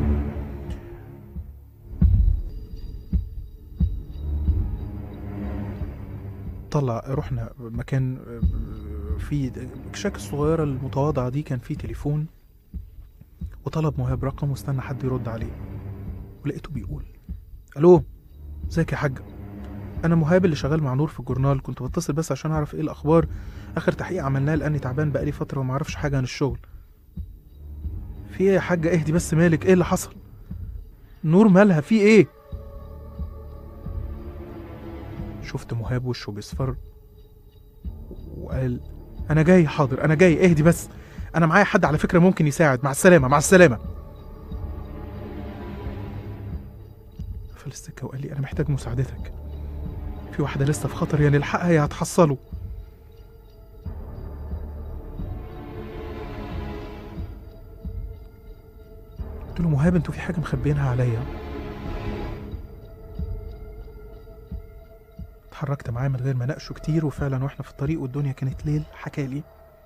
طلع رحنا مكان آه، فيه الشاك الصغيرة المتواضعة دي كان فيه تليفون وطلب مهاب رقم واستنى حد يرد عليه ولقيته بيقول الو ازيك يا حاج انا مهاب اللي شغال مع نور في الجورنال كنت بتصل بس عشان اعرف ايه الاخبار اخر تحقيق عملناه لاني تعبان بقالي فتره وما اعرفش حاجه عن الشغل في ايه يا حاجه اهدي بس مالك ايه اللي حصل نور مالها في ايه شفت مهاب وشه بيصفر وقال انا جاي حاضر انا جاي اهدي بس انا معايا حد على فكره ممكن يساعد مع السلامه مع السلامه قفل السكه وقال لي انا محتاج مساعدتك في واحده لسه في خطر يا نلحقها يا هتحصله قلت له مهاب انتوا في حاجه مخبيينها عليا اتحركت معاه من غير ما اناقشه كتير وفعلا واحنا في الطريق والدنيا كانت ليل حكالي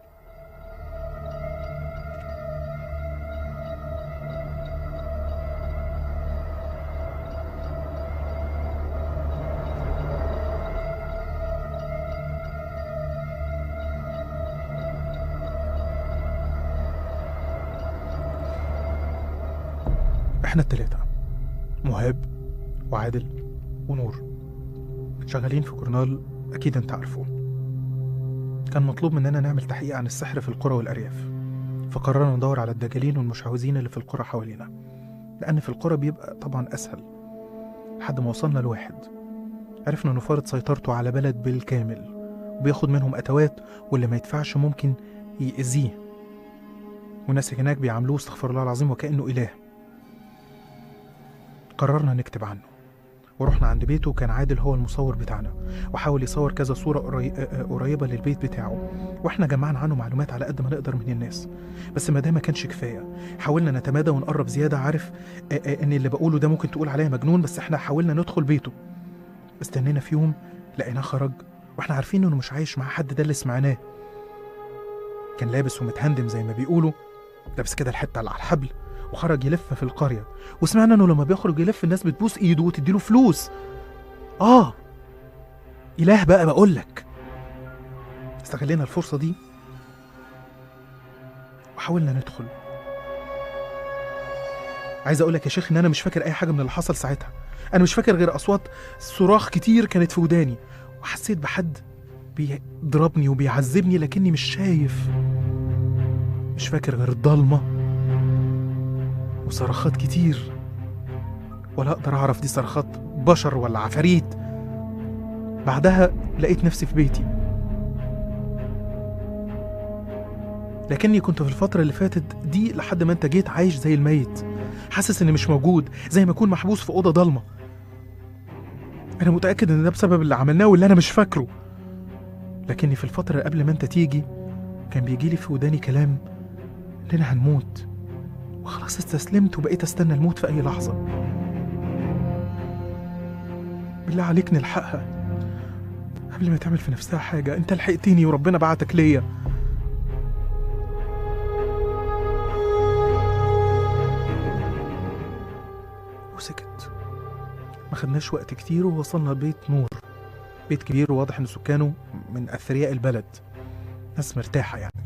احنا التلاتة مهاب وعادل ونور شغالين في جورنال اكيد انت عارفه كان مطلوب مننا نعمل تحقيق عن السحر في القرى والارياف فقررنا ندور على الدجالين والمشعوذين اللي في القرى حوالينا لان في القرى بيبقى طبعا اسهل لحد ما وصلنا لواحد عرفنا انه فارض سيطرته على بلد بالكامل وبياخد منهم اتوات واللي ما يدفعش ممكن يأذيه والناس هناك بيعاملوه استغفر الله العظيم وكأنه إله قررنا نكتب عنه ورحنا عند بيته وكان عادل هو المصور بتاعنا وحاول يصور كذا صورة قري- آه، آه، قريبة للبيت بتاعه واحنا جمعنا عنه معلومات على قد ما نقدر من الناس بس ما ده ما كانش كفاية حاولنا نتمادى ونقرب زيادة عارف آه، آه، ان اللي بقوله ده ممكن تقول عليا مجنون بس احنا حاولنا ندخل بيته استنينا في يوم لقيناه خرج واحنا عارفين انه مش عايش مع حد ده اللي سمعناه كان لابس ومتهندم زي ما بيقولوا لابس كده الحته اللي على الحبل وخرج يلف في القريه وسمعنا انه لما بيخرج يلف الناس بتبوس ايده وتديله فلوس اه اله بقى بقول لك استغلينا الفرصه دي وحاولنا ندخل عايز اقول لك يا شيخ ان انا مش فاكر اي حاجه من اللي حصل ساعتها انا مش فاكر غير اصوات صراخ كتير كانت في وداني وحسيت بحد بيضربني وبيعذبني لكني مش شايف مش فاكر غير الضلمه وصرخات كتير ولا اقدر اعرف دي صرخات بشر ولا عفاريت بعدها لقيت نفسي في بيتي لكني كنت في الفترة اللي فاتت دي لحد ما انت جيت عايش زي الميت حاسس اني مش موجود زي ما اكون محبوس في أوضة ضلمة أنا متأكد إن ده بسبب اللي عملناه واللي أنا مش فاكره لكني في الفترة اللي قبل ما انت تيجي كان بيجيلي في وداني كلام إننا هنموت وخلاص استسلمت وبقيت استنى الموت في أي لحظة بالله عليك نلحقها قبل ما تعمل في نفسها حاجة انت لحقتني وربنا بعتك ليا وسكت ما خدناش وقت كتير ووصلنا بيت نور بيت كبير وواضح ان سكانه من اثرياء البلد ناس مرتاحة يعني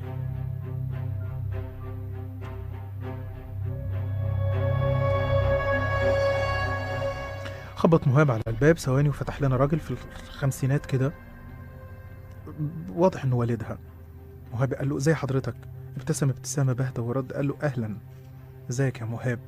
خبط مهاب على الباب ثواني وفتح لنا راجل في الخمسينات كده واضح انه والدها مهاب قال له ازي حضرتك ابتسم ابتسامة باهتة ورد قال له اهلا ازيك يا مهاب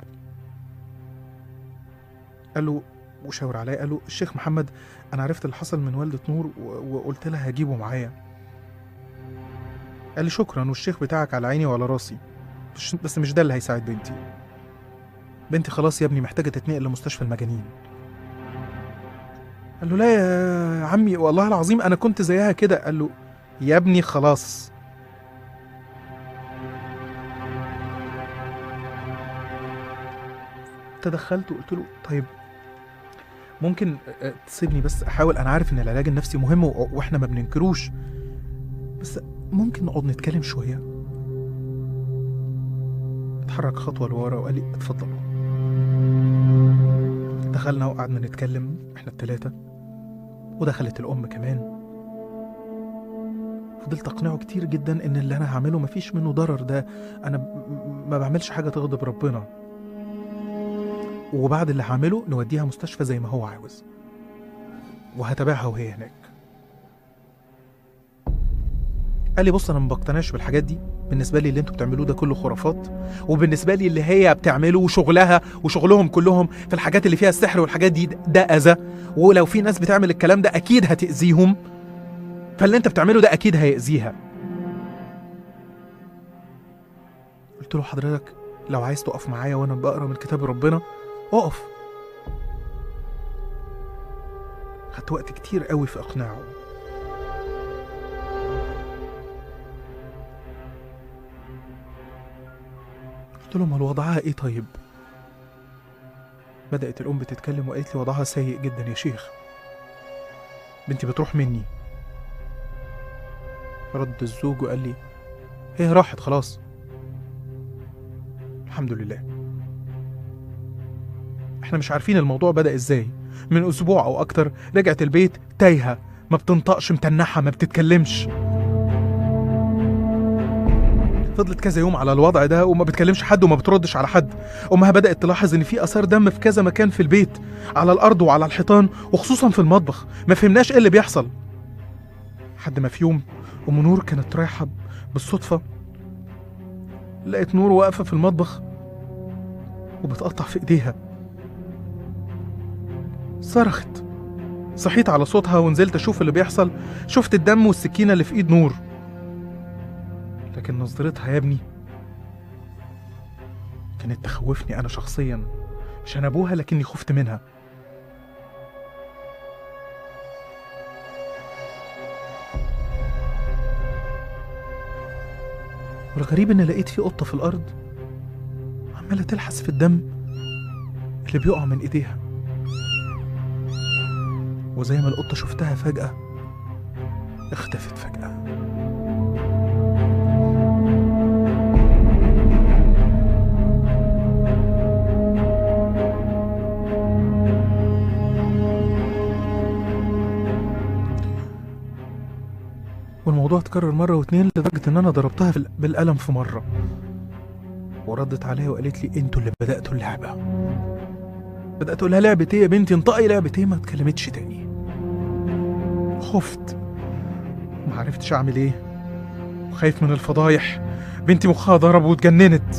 قال له وشاور عليا قال له الشيخ محمد انا عرفت اللي حصل من والدة نور و- وقلت لها هجيبه معايا قال لي شكرا والشيخ بتاعك على عيني وعلى راسي بس- بس مش ده اللي هيساعد بنتي بنتي خلاص يا ابني محتاجة تتنقل لمستشفى المجانين قال له لا يا عمي والله العظيم انا كنت زيها كده قال له يا ابني خلاص تدخلت وقلت له طيب ممكن آه، تسيبني بس احاول انا عارف ان العلاج النفسي مهم و- واحنا ما بننكروش بس ممكن نقعد نتكلم شويه اتحرك خطوه لورا وقال لي اتفضلوا دخلنا وقعدنا نتكلم احنا التلاتة ودخلت الأم كمان فضلت أقنعه كتير جدا إن اللي أنا هعمله مفيش منه ضرر ده أنا ب- م- ما بعملش حاجة تغضب ربنا وبعد اللي هعمله نوديها مستشفى زي ما هو عاوز وهتابعها وهي هناك قال لي بص انا ما بقتنعش بالحاجات دي بالنسبه لي اللي انتوا بتعملوه ده كله خرافات وبالنسبه لي اللي هي بتعمله وشغلها وشغلهم كلهم في الحاجات اللي فيها السحر والحاجات دي ده اذى ولو في ناس بتعمل الكلام ده اكيد هتاذيهم فاللي انت بتعمله ده اكيد هيأذيها قلت له حضرتك لو عايز تقف معايا وانا بقرا من كتاب ربنا اقف خدت وقت كتير قوي في اقناعه قلت له امال وضعها ايه طيب بدأت الأم بتتكلم وقالت لي وضعها سيء جدا يا شيخ بنتي بتروح مني رد الزوج وقال لي هي راحت خلاص الحمد لله احنا مش عارفين الموضوع بدأ ازاي من اسبوع او اكتر رجعت البيت تايهة ما بتنطقش متنحة ما بتتكلمش فضلت كذا يوم على الوضع ده وما بتكلمش حد وما بتردش على حد امها بدات تلاحظ ان في اثار دم في كذا مكان في البيت على الارض وعلى الحيطان وخصوصا في المطبخ ما فهمناش ايه اللي بيحصل لحد ما في يوم ام نور كانت رايحه بالصدفه لقيت نور واقفه في المطبخ وبتقطع في ايديها صرخت صحيت على صوتها ونزلت اشوف اللي بيحصل شفت الدم والسكينه اللي في ايد نور لكن نظرتها يا ابني كانت تخوفني انا شخصيا عشان ابوها لكني خفت منها والغريب ان لقيت في قطه في الارض عماله تلحس في الدم اللي بيقع من ايديها وزي ما القطه شفتها فجاه اختفت فجاه والموضوع اتكرر مرة واتنين لدرجة إن أنا ضربتها في ال- بالقلم في مرة وردت عليا وقالت لي أنتوا اللي بدأتوا اللعبة بدات اقول لها لعبه ايه يا بنتي انطقي لعبه ايه ما اتكلمتش تاني خفت ما عرفتش اعمل ايه وخايف من الفضايح بنتي مخها ضرب واتجننت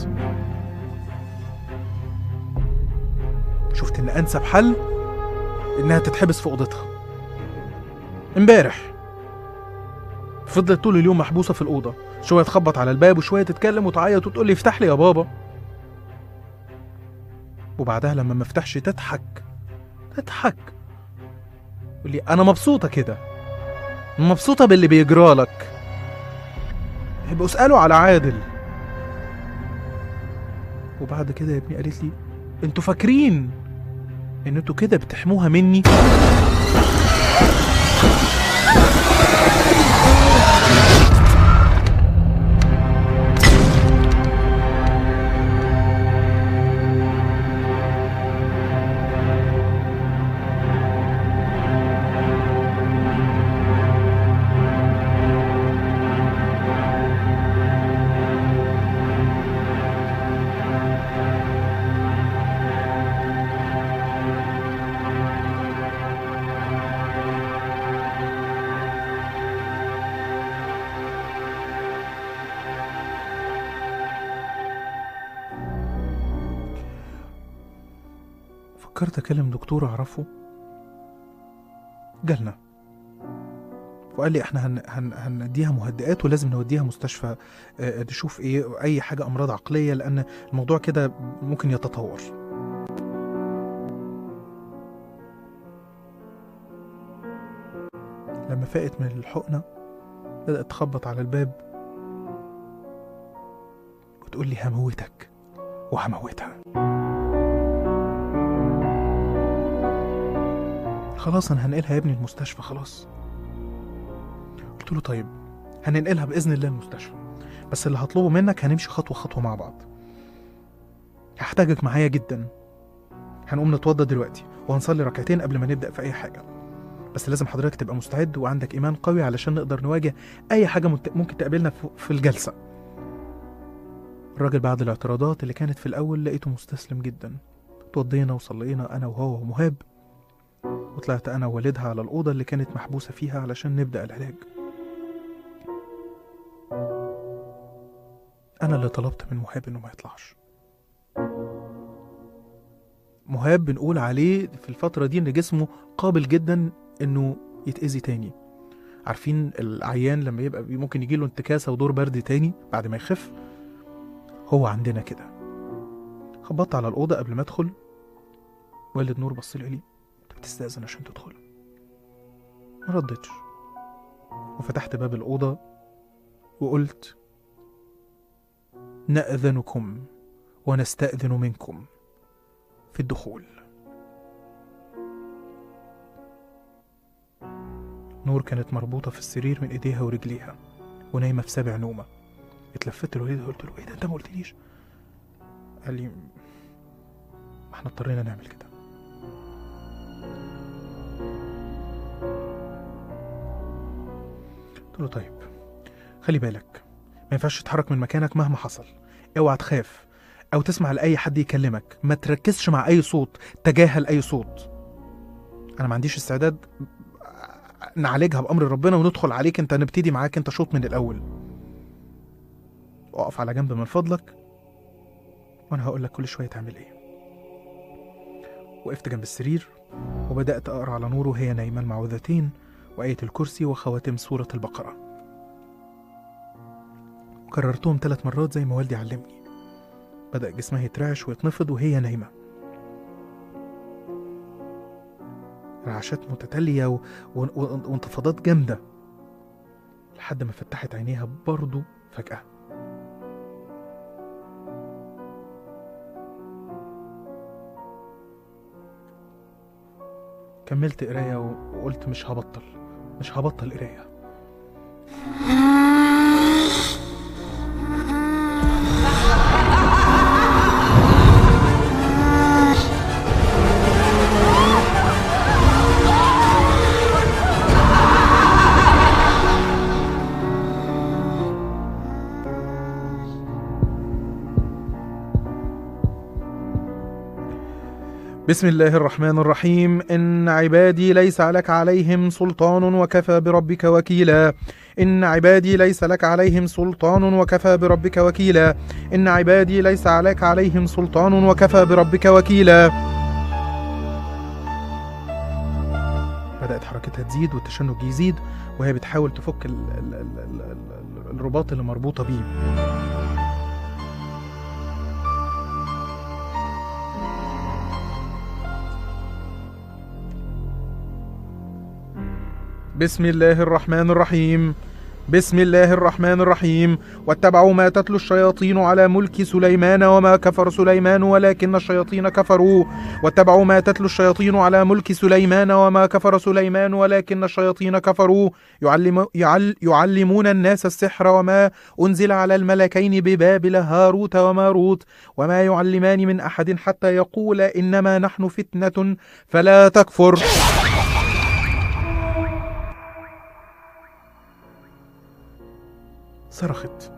شفت ان انسب حل انها تتحبس في اوضتها امبارح فضلت طول اليوم محبوسه في الاوضه شويه تخبط على الباب وشويه تتكلم وتعيط وتقول لي افتح لي يا بابا وبعدها لما ما افتحش تضحك تضحك تقول لي انا مبسوطه كده مبسوطه باللي بيجرالك يبقوا اسالوا على عادل وبعد كده يا ابني قالت لي انتوا فاكرين ان انتوا كده بتحموها مني فكرت اكلم دكتور اعرفه جالنا وقال لي احنا هن هن هنديها مهدئات ولازم نوديها مستشفى آه، نشوف ايه اي حاجه امراض عقليه لان الموضوع كده ممكن يتطور لما فاقت من الحقنه بدات تخبط على الباب وتقول لي هموتك وهموتها خلاص انا هنقلها يا ابني المستشفى خلاص قلت له طيب هننقلها باذن الله المستشفى بس اللي هطلبه منك هنمشي خطوه خطوه مع بعض هحتاجك معايا جدا هنقوم نتوضى دلوقتي وهنصلي ركعتين قبل ما نبدا في اي حاجه بس لازم حضرتك تبقى مستعد وعندك ايمان قوي علشان نقدر نواجه اي حاجه مت- ممكن تقابلنا في- في الجلسه الراجل بعد الاعتراضات اللي كانت في الاول لقيته مستسلم جدا اتوضينا وصلينا انا وهو ومهاب وطلعت أنا ووالدها على الأوضة اللي كانت محبوسة فيها علشان نبدأ العلاج أنا اللي طلبت من مهاب إنه ما يطلعش مهاب بنقول عليه في الفترة دي إن جسمه قابل جدا إنه يتأذي تاني عارفين العيان لما يبقى بي- ممكن يجيله انتكاسة ودور برد تاني بعد ما يخف هو عندنا كده خبطت على الأوضة قبل ما أدخل والد نور بص لي قال لي انت بتستأذن عشان تدخل ما ردتش وفتحت باب الأوضة وقلت نأذنكم ونستأذن منكم في الدخول نور كانت مربوطة في السرير من إيديها ورجليها ونايمة في سابع نومة اتلفت له قلت له ايه ده انت ما قلتليش قال لي ما احنا اضطرينا نعمل كده قلت له طيب خلي بالك ما ينفعش تتحرك من مكانك مهما حصل اوعى تخاف او تسمع لاي حد يكلمك ما تركزش مع اي صوت تجاهل اي صوت انا ما عنديش استعداد نعالجها بامر ربنا وندخل عليك انت نبتدي معاك انت شوط من الاول اقف على جنب من فضلك وانا هقول لك كل شويه تعمل ايه وقفت جنب السرير وبدات اقرا على نور وهي نايمه المعوذتين وآية الكرسي وخواتم سورة البقرة وكررتهم ثلاث مرات زي ما والدي علمني بدأ جسمها يترعش ويتنفض وهي نايمة رعشات متتالية و... و... و... وانتفاضات جامدة لحد ما فتحت عينيها برضو فجأة كملت قراية و- وقلت مش هبطل مش هبطل قراية بسم الله الرحمن الرحيم إن عبادي ليس لك عليهم سلطان وكفى بربك وكيلا إن عبادي ليس لك عليهم سلطان وكفى بربك وكيلا إن عبادي ليس عليك عليهم سلطان وكفى بربك وكيلا بدأت حركتها تزيد والتشنج يزيد وهي بتحاول تفك ال ال ال ال ال الرباط اللي مربوطة بيه بسم الله الرحمن الرحيم بسم الله الرحمن الرحيم واتبعوا ما تتلو الشياطين على ملك سليمان وما كفر سليمان ولكن الشياطين كفروا واتبعوا ما تتلو الشياطين على ملك سليمان وما كفر سليمان ولكن الشياطين كفروا يعلم يعل يعلمون الناس السحر وما أنزل على الملكين ببابل هاروت وماروت وما يعلمان من أحد حتى يقول إنما نحن فتنة فلا تكفر صرخت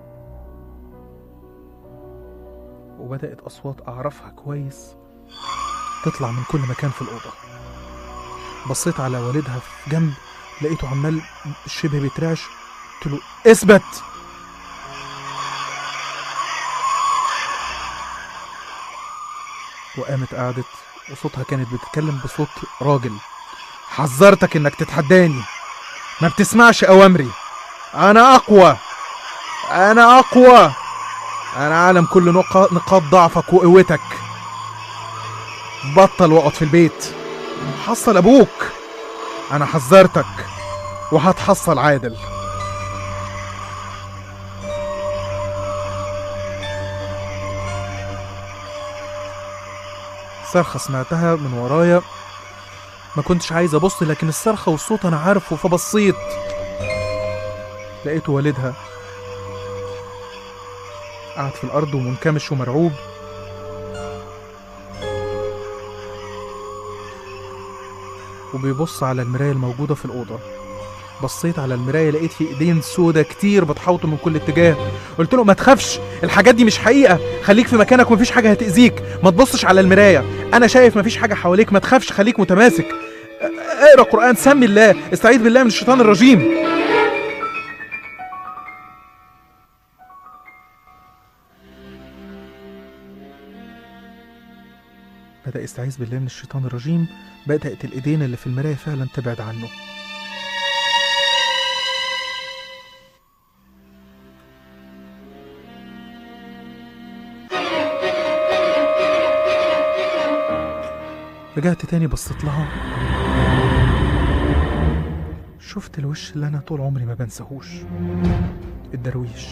وبدأت أصوات أعرفها كويس تطلع من كل مكان في الأوضة بصيت على والدها في جنب لقيته عمال شبه بيترعش قلت له اثبت وقامت قعدت وصوتها كانت بتتكلم بصوت راجل حذرتك انك تتحداني ما بتسمعش اوامري انا اقوى انا اقوى انا عالم كل نقا- نقاط ضعفك وقوتك بطل واقعد في البيت حصل ابوك انا حذرتك وهتحصل عادل صرخة سمعتها من ورايا ما كنتش عايز ابص لكن الصرخة والصوت انا عارفه فبصيت لقيت والدها قاعد في الأرض ومنكمش ومرعوب وبيبص على المراية الموجودة في الأوضة بصيت على المراية لقيت في ايدين سودة كتير بتحوطه من كل اتجاه قلت له ما تخافش الحاجات دي مش حقيقة خليك في مكانك ومفيش حاجة هتأذيك ما تبصش على المراية أنا شايف مفيش حاجة حواليك ما تخافش خليك متماسك اقرا قرآن سمي الله استعيذ بالله من الشيطان الرجيم بدأ يستعيذ بالله من الشيطان الرجيم بدأت الإيدين اللي في المراية فعلا تبعد عنه رجعت تاني بصيت لها شفت الوش اللي أنا طول عمري ما بنساهوش الدرويش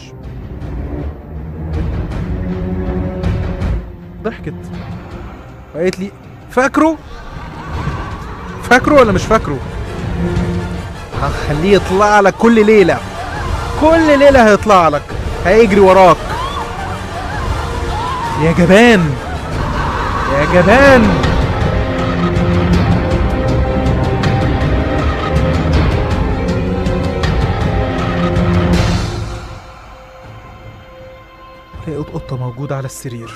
ضحكت وقالت لي فاكره فاكره ولا مش فاكره هخليه يطلع لك كل ليلة كل ليلة هيطلع لك هيجري وراك يا جبان يا جبان لقيت قطة موجودة على السرير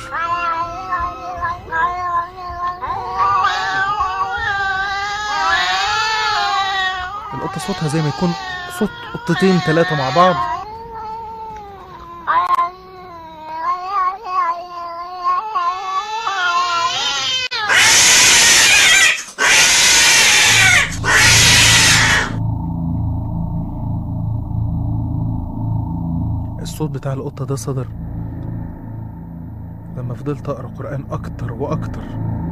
القطة صوتها زي ما يكون صوت قطتين ثلاثة مع بعض الصوت بتاع القطة ده صدر لما فضلت أقرأ قرآن أكتر وأكتر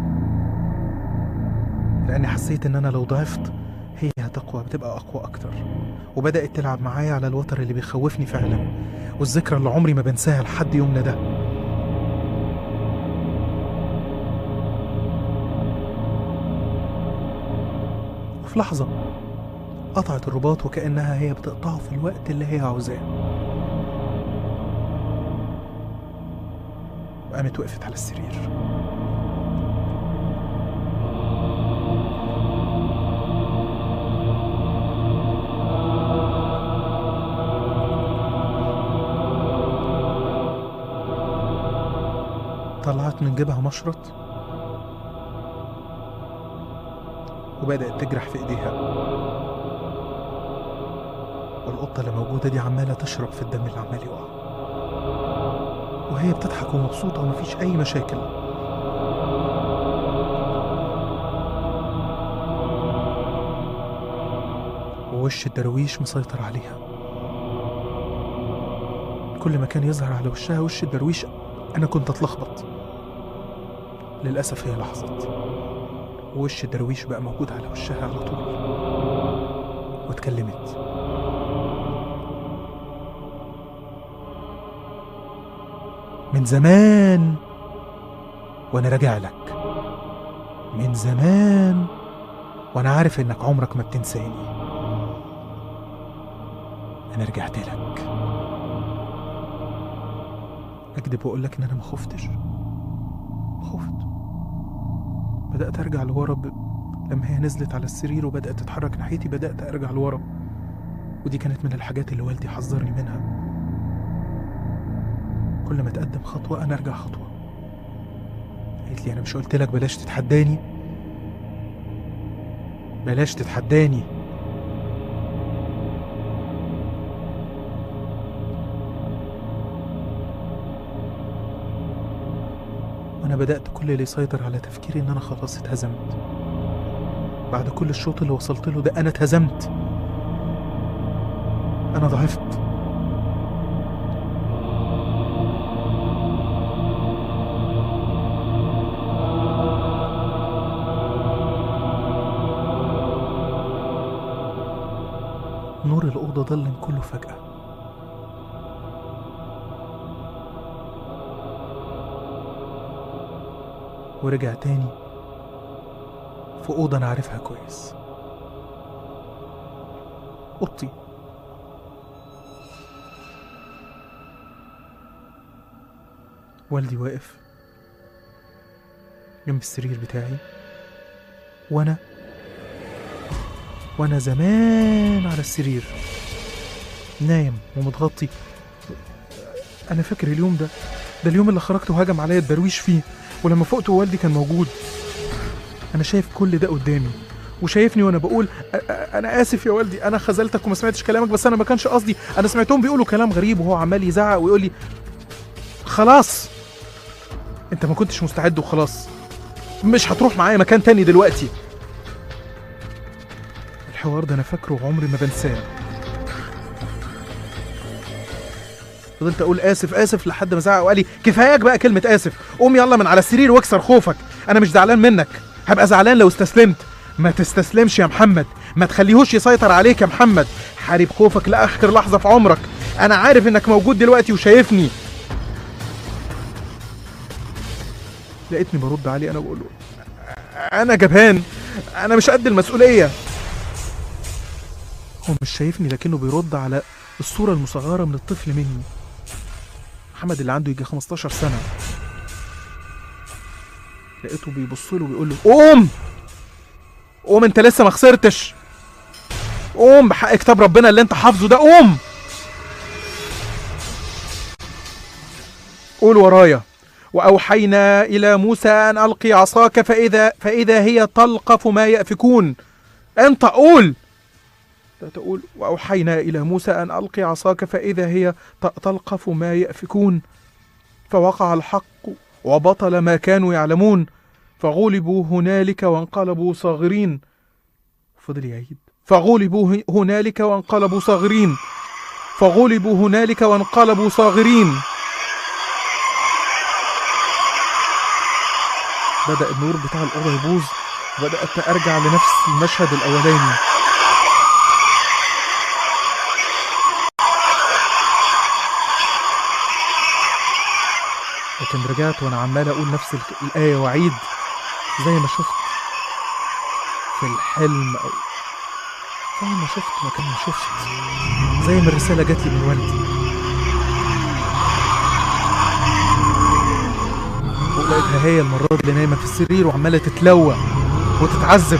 لأني حسيت إن أنا لو ضعفت هي هتقوى بتبقى أقوى أكتر وبدأت تلعب معايا على الوتر اللي بيخوفني فعلا والذكرى اللي عمري ما بنساها لحد يومنا ده وفي لحظة قطعت الرباط وكأنها هي بتقطعه في الوقت اللي هي عاوزاه وقامت وقفت على السرير طلعت من جيبها مشرط وبدأت تجرح في إيديها والقطة اللي موجودة دي عمالة تشرب في الدم اللي عمال يقع وهي بتضحك ومبسوطة ومفيش أي مشاكل ووش الدرويش مسيطر عليها كل ما كان يظهر على وشها وش الدرويش أنا كنت أتلخبط للأسف هي لحظت ووش الدرويش بقى موجود على وشها على طول واتكلمت من زمان وانا راجع لك من زمان وانا عارف انك عمرك ما بتنساني انا رجعت لك اكذب واقول لك ان انا ما خفتش ما خفت بدات ارجع لورا ب... لما هي نزلت على السرير وبدات تتحرك ناحيتي بدات ارجع لورا ودي كانت من الحاجات اللي والدي حذرني منها كل ما تقدم خطوة أنا أرجع خطوة قالت لي أنا مش قلت لك بلاش تتحداني بلاش تتحداني وأنا بدأت كل اللي يسيطر على تفكيري إن أنا خلاص اتهزمت بعد كل الشوط اللي وصلت له ده أنا اتهزمت أنا ضعفت نور الأوضة ضلم كله فجأة ورجع تاني في أوضة أنا عارفها كويس أوضتي والدي واقف جنب السرير بتاعي وأنا وانا زمان على السرير نايم ومتغطي انا فاكر اليوم ده ده اليوم اللي خرجت وهجم عليا الدرويش فيه ولما فقت والدي كان موجود انا شايف كل ده قدامي وشايفني وانا بقول أ- أ- انا اسف يا والدي انا خذلتك وما سمعتش كلامك بس انا ما كانش قصدي انا سمعتهم بيقولوا كلام غريب وهو عمال يزعق ويقول لي خلاص انت ما كنتش مستعد وخلاص مش هتروح معايا مكان تاني دلوقتي الحوار ده انا فاكره وعمري ما بنساه فضلت اقول اسف اسف لحد ما زعق وقال لي كفاياك بقى كلمه اسف قوم يلا من على السرير واكسر خوفك انا مش زعلان منك هبقى زعلان لو استسلمت ما تستسلمش يا محمد ما تخليهوش يسيطر عليك يا محمد حارب خوفك لاخر لحظه في عمرك انا عارف انك موجود دلوقتي وشايفني لقيتني برد عليه انا بقول له انا جبان انا مش قد المسؤوليه هو مش شايفني لكنه بيرد على الصورة المصغرة من الطفل مني محمد اللي عنده يجي 15 سنة لقيته بيبص له وبيقول له قوم قوم انت لسه ما خسرتش قوم بحق كتاب ربنا اللي انت حافظه ده قوم قول ورايا وأوحينا إلى موسى أن ألقي عصاك فإذا فإذا هي تلقف ما يأفكون أنت قول لا تقول وأوحينا إلى موسى أن ألقي عصاك فإذا هي ت- تلقف ما يأفكون فوقع الحق وبطل ما كانوا يعلمون فغلبوا هنالك وانقلبوا صاغرين فضل يعيد فغلبوا ه- هنالك وانقلبوا صاغرين فغلبوا هنالك وانقلبوا صاغرين بدأ النور بتاع الأوضة يبوظ وبدأت أرجع لنفس المشهد الأولاني لكن رجعت وانا عمال اقول نفس الك- الايه واعيد زي ما شفت في الحلم او زي ما شفت مكان ما شفت زي ما الرساله جات لي من والدي ولقيتها هي المره دي اللي نايمه في السرير وعماله تتلوى وتتعذب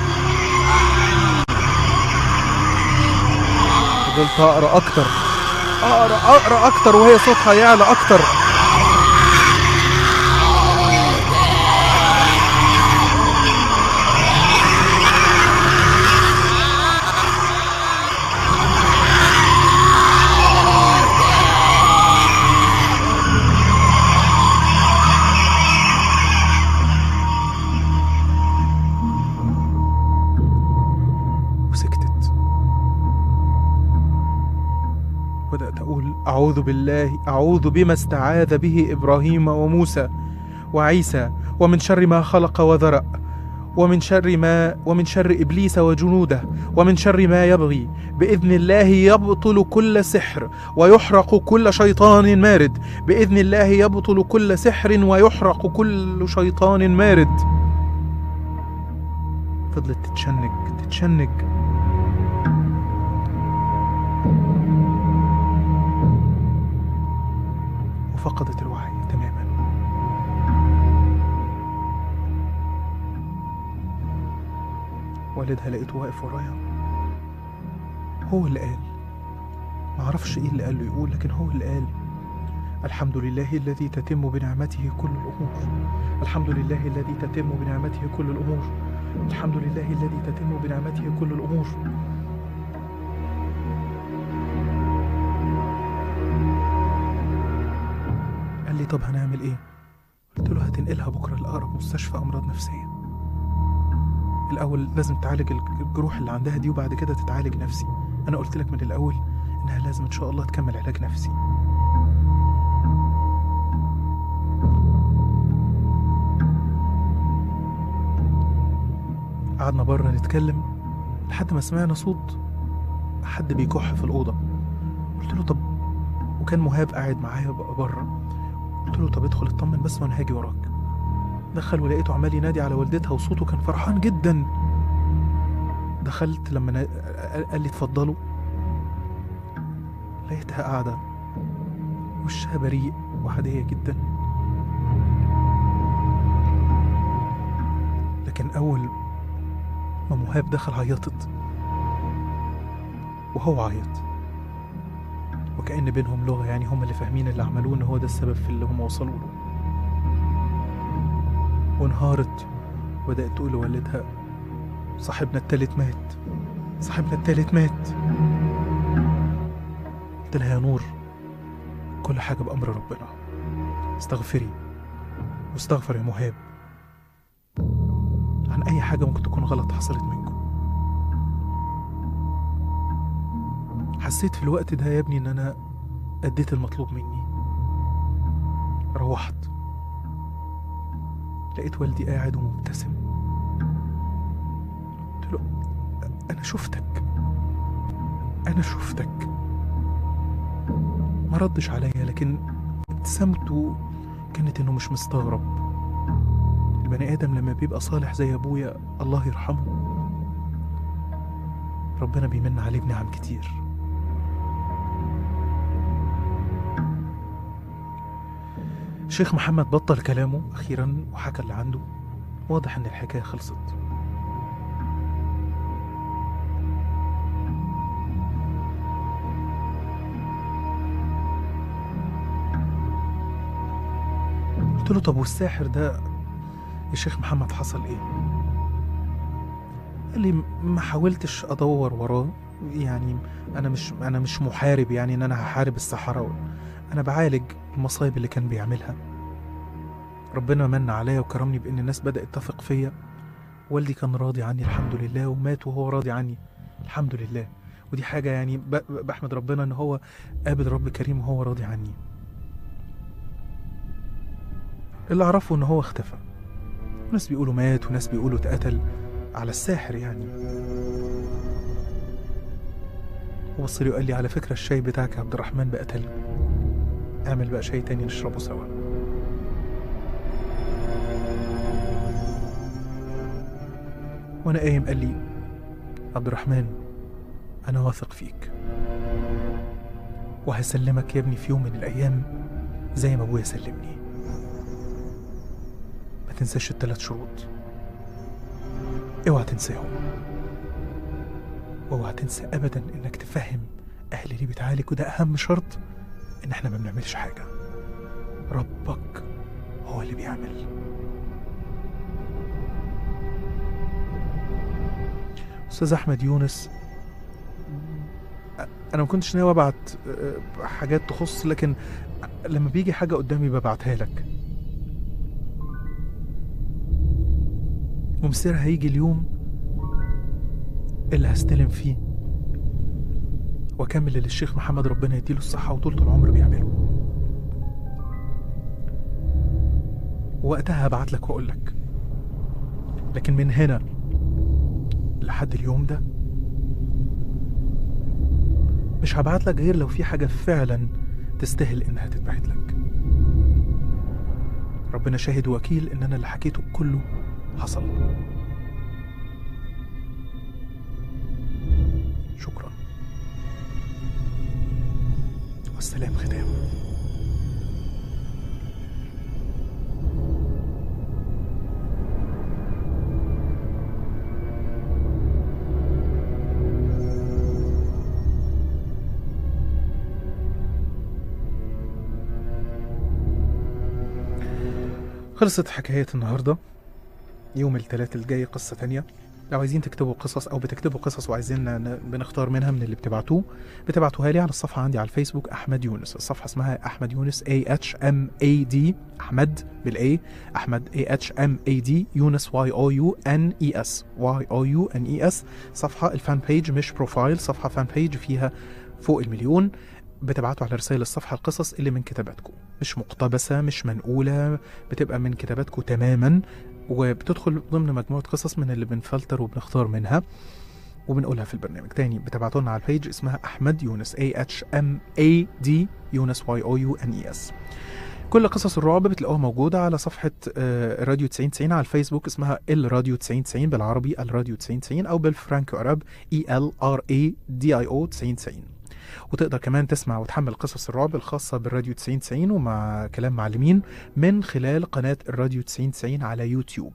فضلت اقرا اكتر اقرا اقرا اكتر وهي صوتها يعلى اكتر بدأت أقول أعوذ بالله أعوذ بما استعاذ به إبراهيم وموسى وعيسى ومن شر ما خلق وذرأ ومن شر ما ومن شر إبليس وجنوده ومن شر ما يبغي بإذن الله يبطل كل سحر ويحرق كل شيطان مارد بإذن الله يبطل كل سحر ويحرق كل شيطان مارد فضلت تتشنج تتشنج وفقدت الوعي تماما والدها لقيته واقف ورايا هو اللي قال معرفش ايه اللي قال له يقول لكن هو اللي قال الحمد لله الذي تتم بنعمته كل الامور الحمد لله الذي تتم بنعمته كل الامور الحمد لله الذي تتم بنعمته كل الامور قال لي طب هنعمل ايه قلت له هتنقلها بكره لاقرب مستشفى امراض نفسيه الاول لازم تعالج الجروح اللي عندها دي وبعد كده تتعالج نفسي انا قلت لك من الاول انها لازم ان شاء الله تكمل علاج نفسي قعدنا بره نتكلم لحد ما سمعنا صوت حد بيكح في الأوضة قلت له طب وكان مهاب قاعد معايا بقى بره قلت له طب ادخل اطمن بس وانا هاجي وراك دخل ولقيته عمال ينادي على والدتها وصوته كان فرحان جدا دخلت لما نا... قال لي اتفضلوا لقيتها قاعدة وشها بريء وعادية جدا لكن أول ما مهاب دخل عيطت وهو عيط وكأن بينهم لغة يعني هم اللي فاهمين اللي عملوه إن هو ده السبب في اللي هم وصلوا له وانهارت وبدأت تقول لوالدها صاحبنا التالت مات صاحبنا التالت مات قلت لها يا نور كل حاجة بأمر ربنا استغفري واستغفر يا مهاب عن أي حاجة ممكن تكون غلط حصلت منكم حسيت في الوقت ده يا ابني إن أنا أديت المطلوب مني روحت لقيت والدي قاعد ومبتسم قلت له أنا شفتك أنا شفتك ما ردش عليا لكن ابتسامته كانت إنه مش مستغرب البني آدم لما بيبقى صالح زي أبويا الله يرحمه ربنا بيمن عليه بنعم كتير شيخ محمد بطل كلامه أخيرا وحكى اللي عنده واضح إن الحكاية خلصت قلت له طب والساحر ده يا شيخ محمد حصل ايه قال لي ما حاولتش ادور وراه يعني انا مش انا مش محارب يعني ان انا هحارب السحرة انا بعالج المصايب اللي كان بيعملها ربنا من عليا وكرمني بان الناس بدات تثق فيا والدي كان راضي عني الحمد لله ومات وهو راضي عني الحمد لله ودي حاجة يعني ب- بحمد ربنا ان هو قابل رب كريم وهو راضي عني اللي اعرفه ان هو اختفى ناس بيقولوا مات وناس بيقولوا اتقتل على الساحر يعني وبص لي وقال لي على فكرة الشاي بتاعك يا عبد الرحمن بقى تلج اعمل بقى شاي تاني نشربه سوا وانا قايم قال لي عبد الرحمن انا واثق فيك وهسلمك يا ابني في يوم من الايام زي ما ابويا سلمني ما تنساش الثلاث شروط اوعى تنساهم واوعى تنسى ابدا انك تفهم اهل اللي بتعالج وده اهم شرط ان احنا ما بنعملش حاجه ربك هو اللي بيعمل استاذ احمد يونس انا ما كنتش ناوي ابعت آه، حاجات تخص لكن لما بيجي حاجه قدامي ببعتها لك ومصير هيجي اليوم اللي هستلم فيه واكمل اللي الشيخ محمد ربنا يديله الصحه وطولة العمر بيعمله وقتها هبعت لك واقول لك لكن من هنا لحد اليوم ده مش هبعت لك غير لو في حاجة فعلا تستاهل انها تتبعت لك ربنا شاهد وكيل ان انا اللي حكيته كله حصل شكرا والسلام ختام خلصت حكاية النهاردة يوم الثلاث الجاي قصة تانية لو عايزين تكتبوا قصص أو بتكتبوا قصص وعايزين ن- بنختار منها من اللي بتبعتوه بتبعتوها لي على الصفحة عندي على الفيسبوك أحمد يونس الصفحة اسمها أحمد يونس A H M A D أحمد بالA أحمد A H M A D يونس Y O U N E S Y O U N E S صفحة الفان بيج مش بروفايل صفحة فان بيج فيها فوق المليون بتبعتوا على رسائل الصفحة القصص اللي من كتاباتكم مش مقتبسة مش منقولة بتبقى من كتاباتكم تماما وبتدخل ضمن مجموعة قصص من اللي بنفلتر وبنختار منها وبنقولها في البرنامج تاني بتبعتوا لنا على البيج اسمها أحمد يونس A H M A D يونس Y O U N E S كل قصص الرعب بتلاقوها موجودة على صفحة آه، راديو 9090 على الفيسبوك اسمها الراديو 9090 بالعربي الراديو 9090 أو بالفرانكو أراب E L R A D I O 9090 وتقدر كمان تسمع وتحمل قصص الرعب الخاصة بالراديو 9090 ومع كلام معلمين من خلال قناة الراديو 9090 على يوتيوب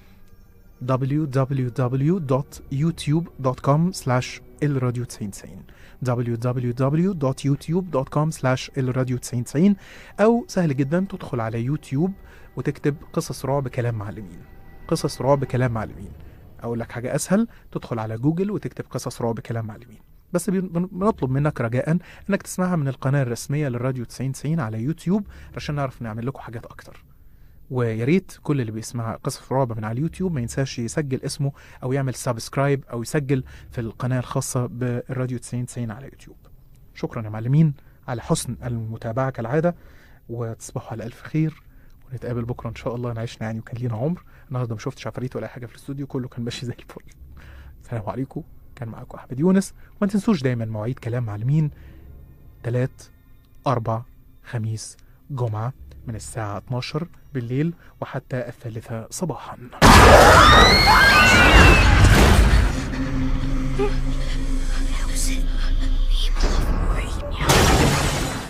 www.youtube.com slash الراديو 9090 www.youtube.com slash الراديو 9090 أو سهل جدا تدخل على يوتيوب وتكتب قصص رعب كلام معلمين قصص رعب كلام معلمين أقول لك حاجة أسهل تدخل على جوجل وتكتب قصص رعب كلام معلمين بس بن- بن- بنطلب منك رجاء انك تسمعها من القناه الرسميه للراديو 9090 على يوتيوب عشان نعرف نعمل لكم حاجات اكتر ويا ريت كل اللي بيسمع قصص رعب من على اليوتيوب ما ينساش يسجل اسمه او يعمل سبسكرايب او يسجل في القناه الخاصه بالراديو 9090 على يوتيوب شكرا يا معلمين على حسن المتابعه كالعاده وتصبحوا على الف خير ونتقابل بكره ان شاء الله نعيش يعني وكان لينا عمر النهارده ما شفتش عفاريت ولا أي حاجه في الاستوديو كله كان ماشي زي الفل السلام عليكم كان معاكم احمد يونس وما تنسوش دايما مواعيد كلام معلمين تلات أربع خميس جمعة من الساعة 12 بالليل وحتى الثالثة صباحا حسين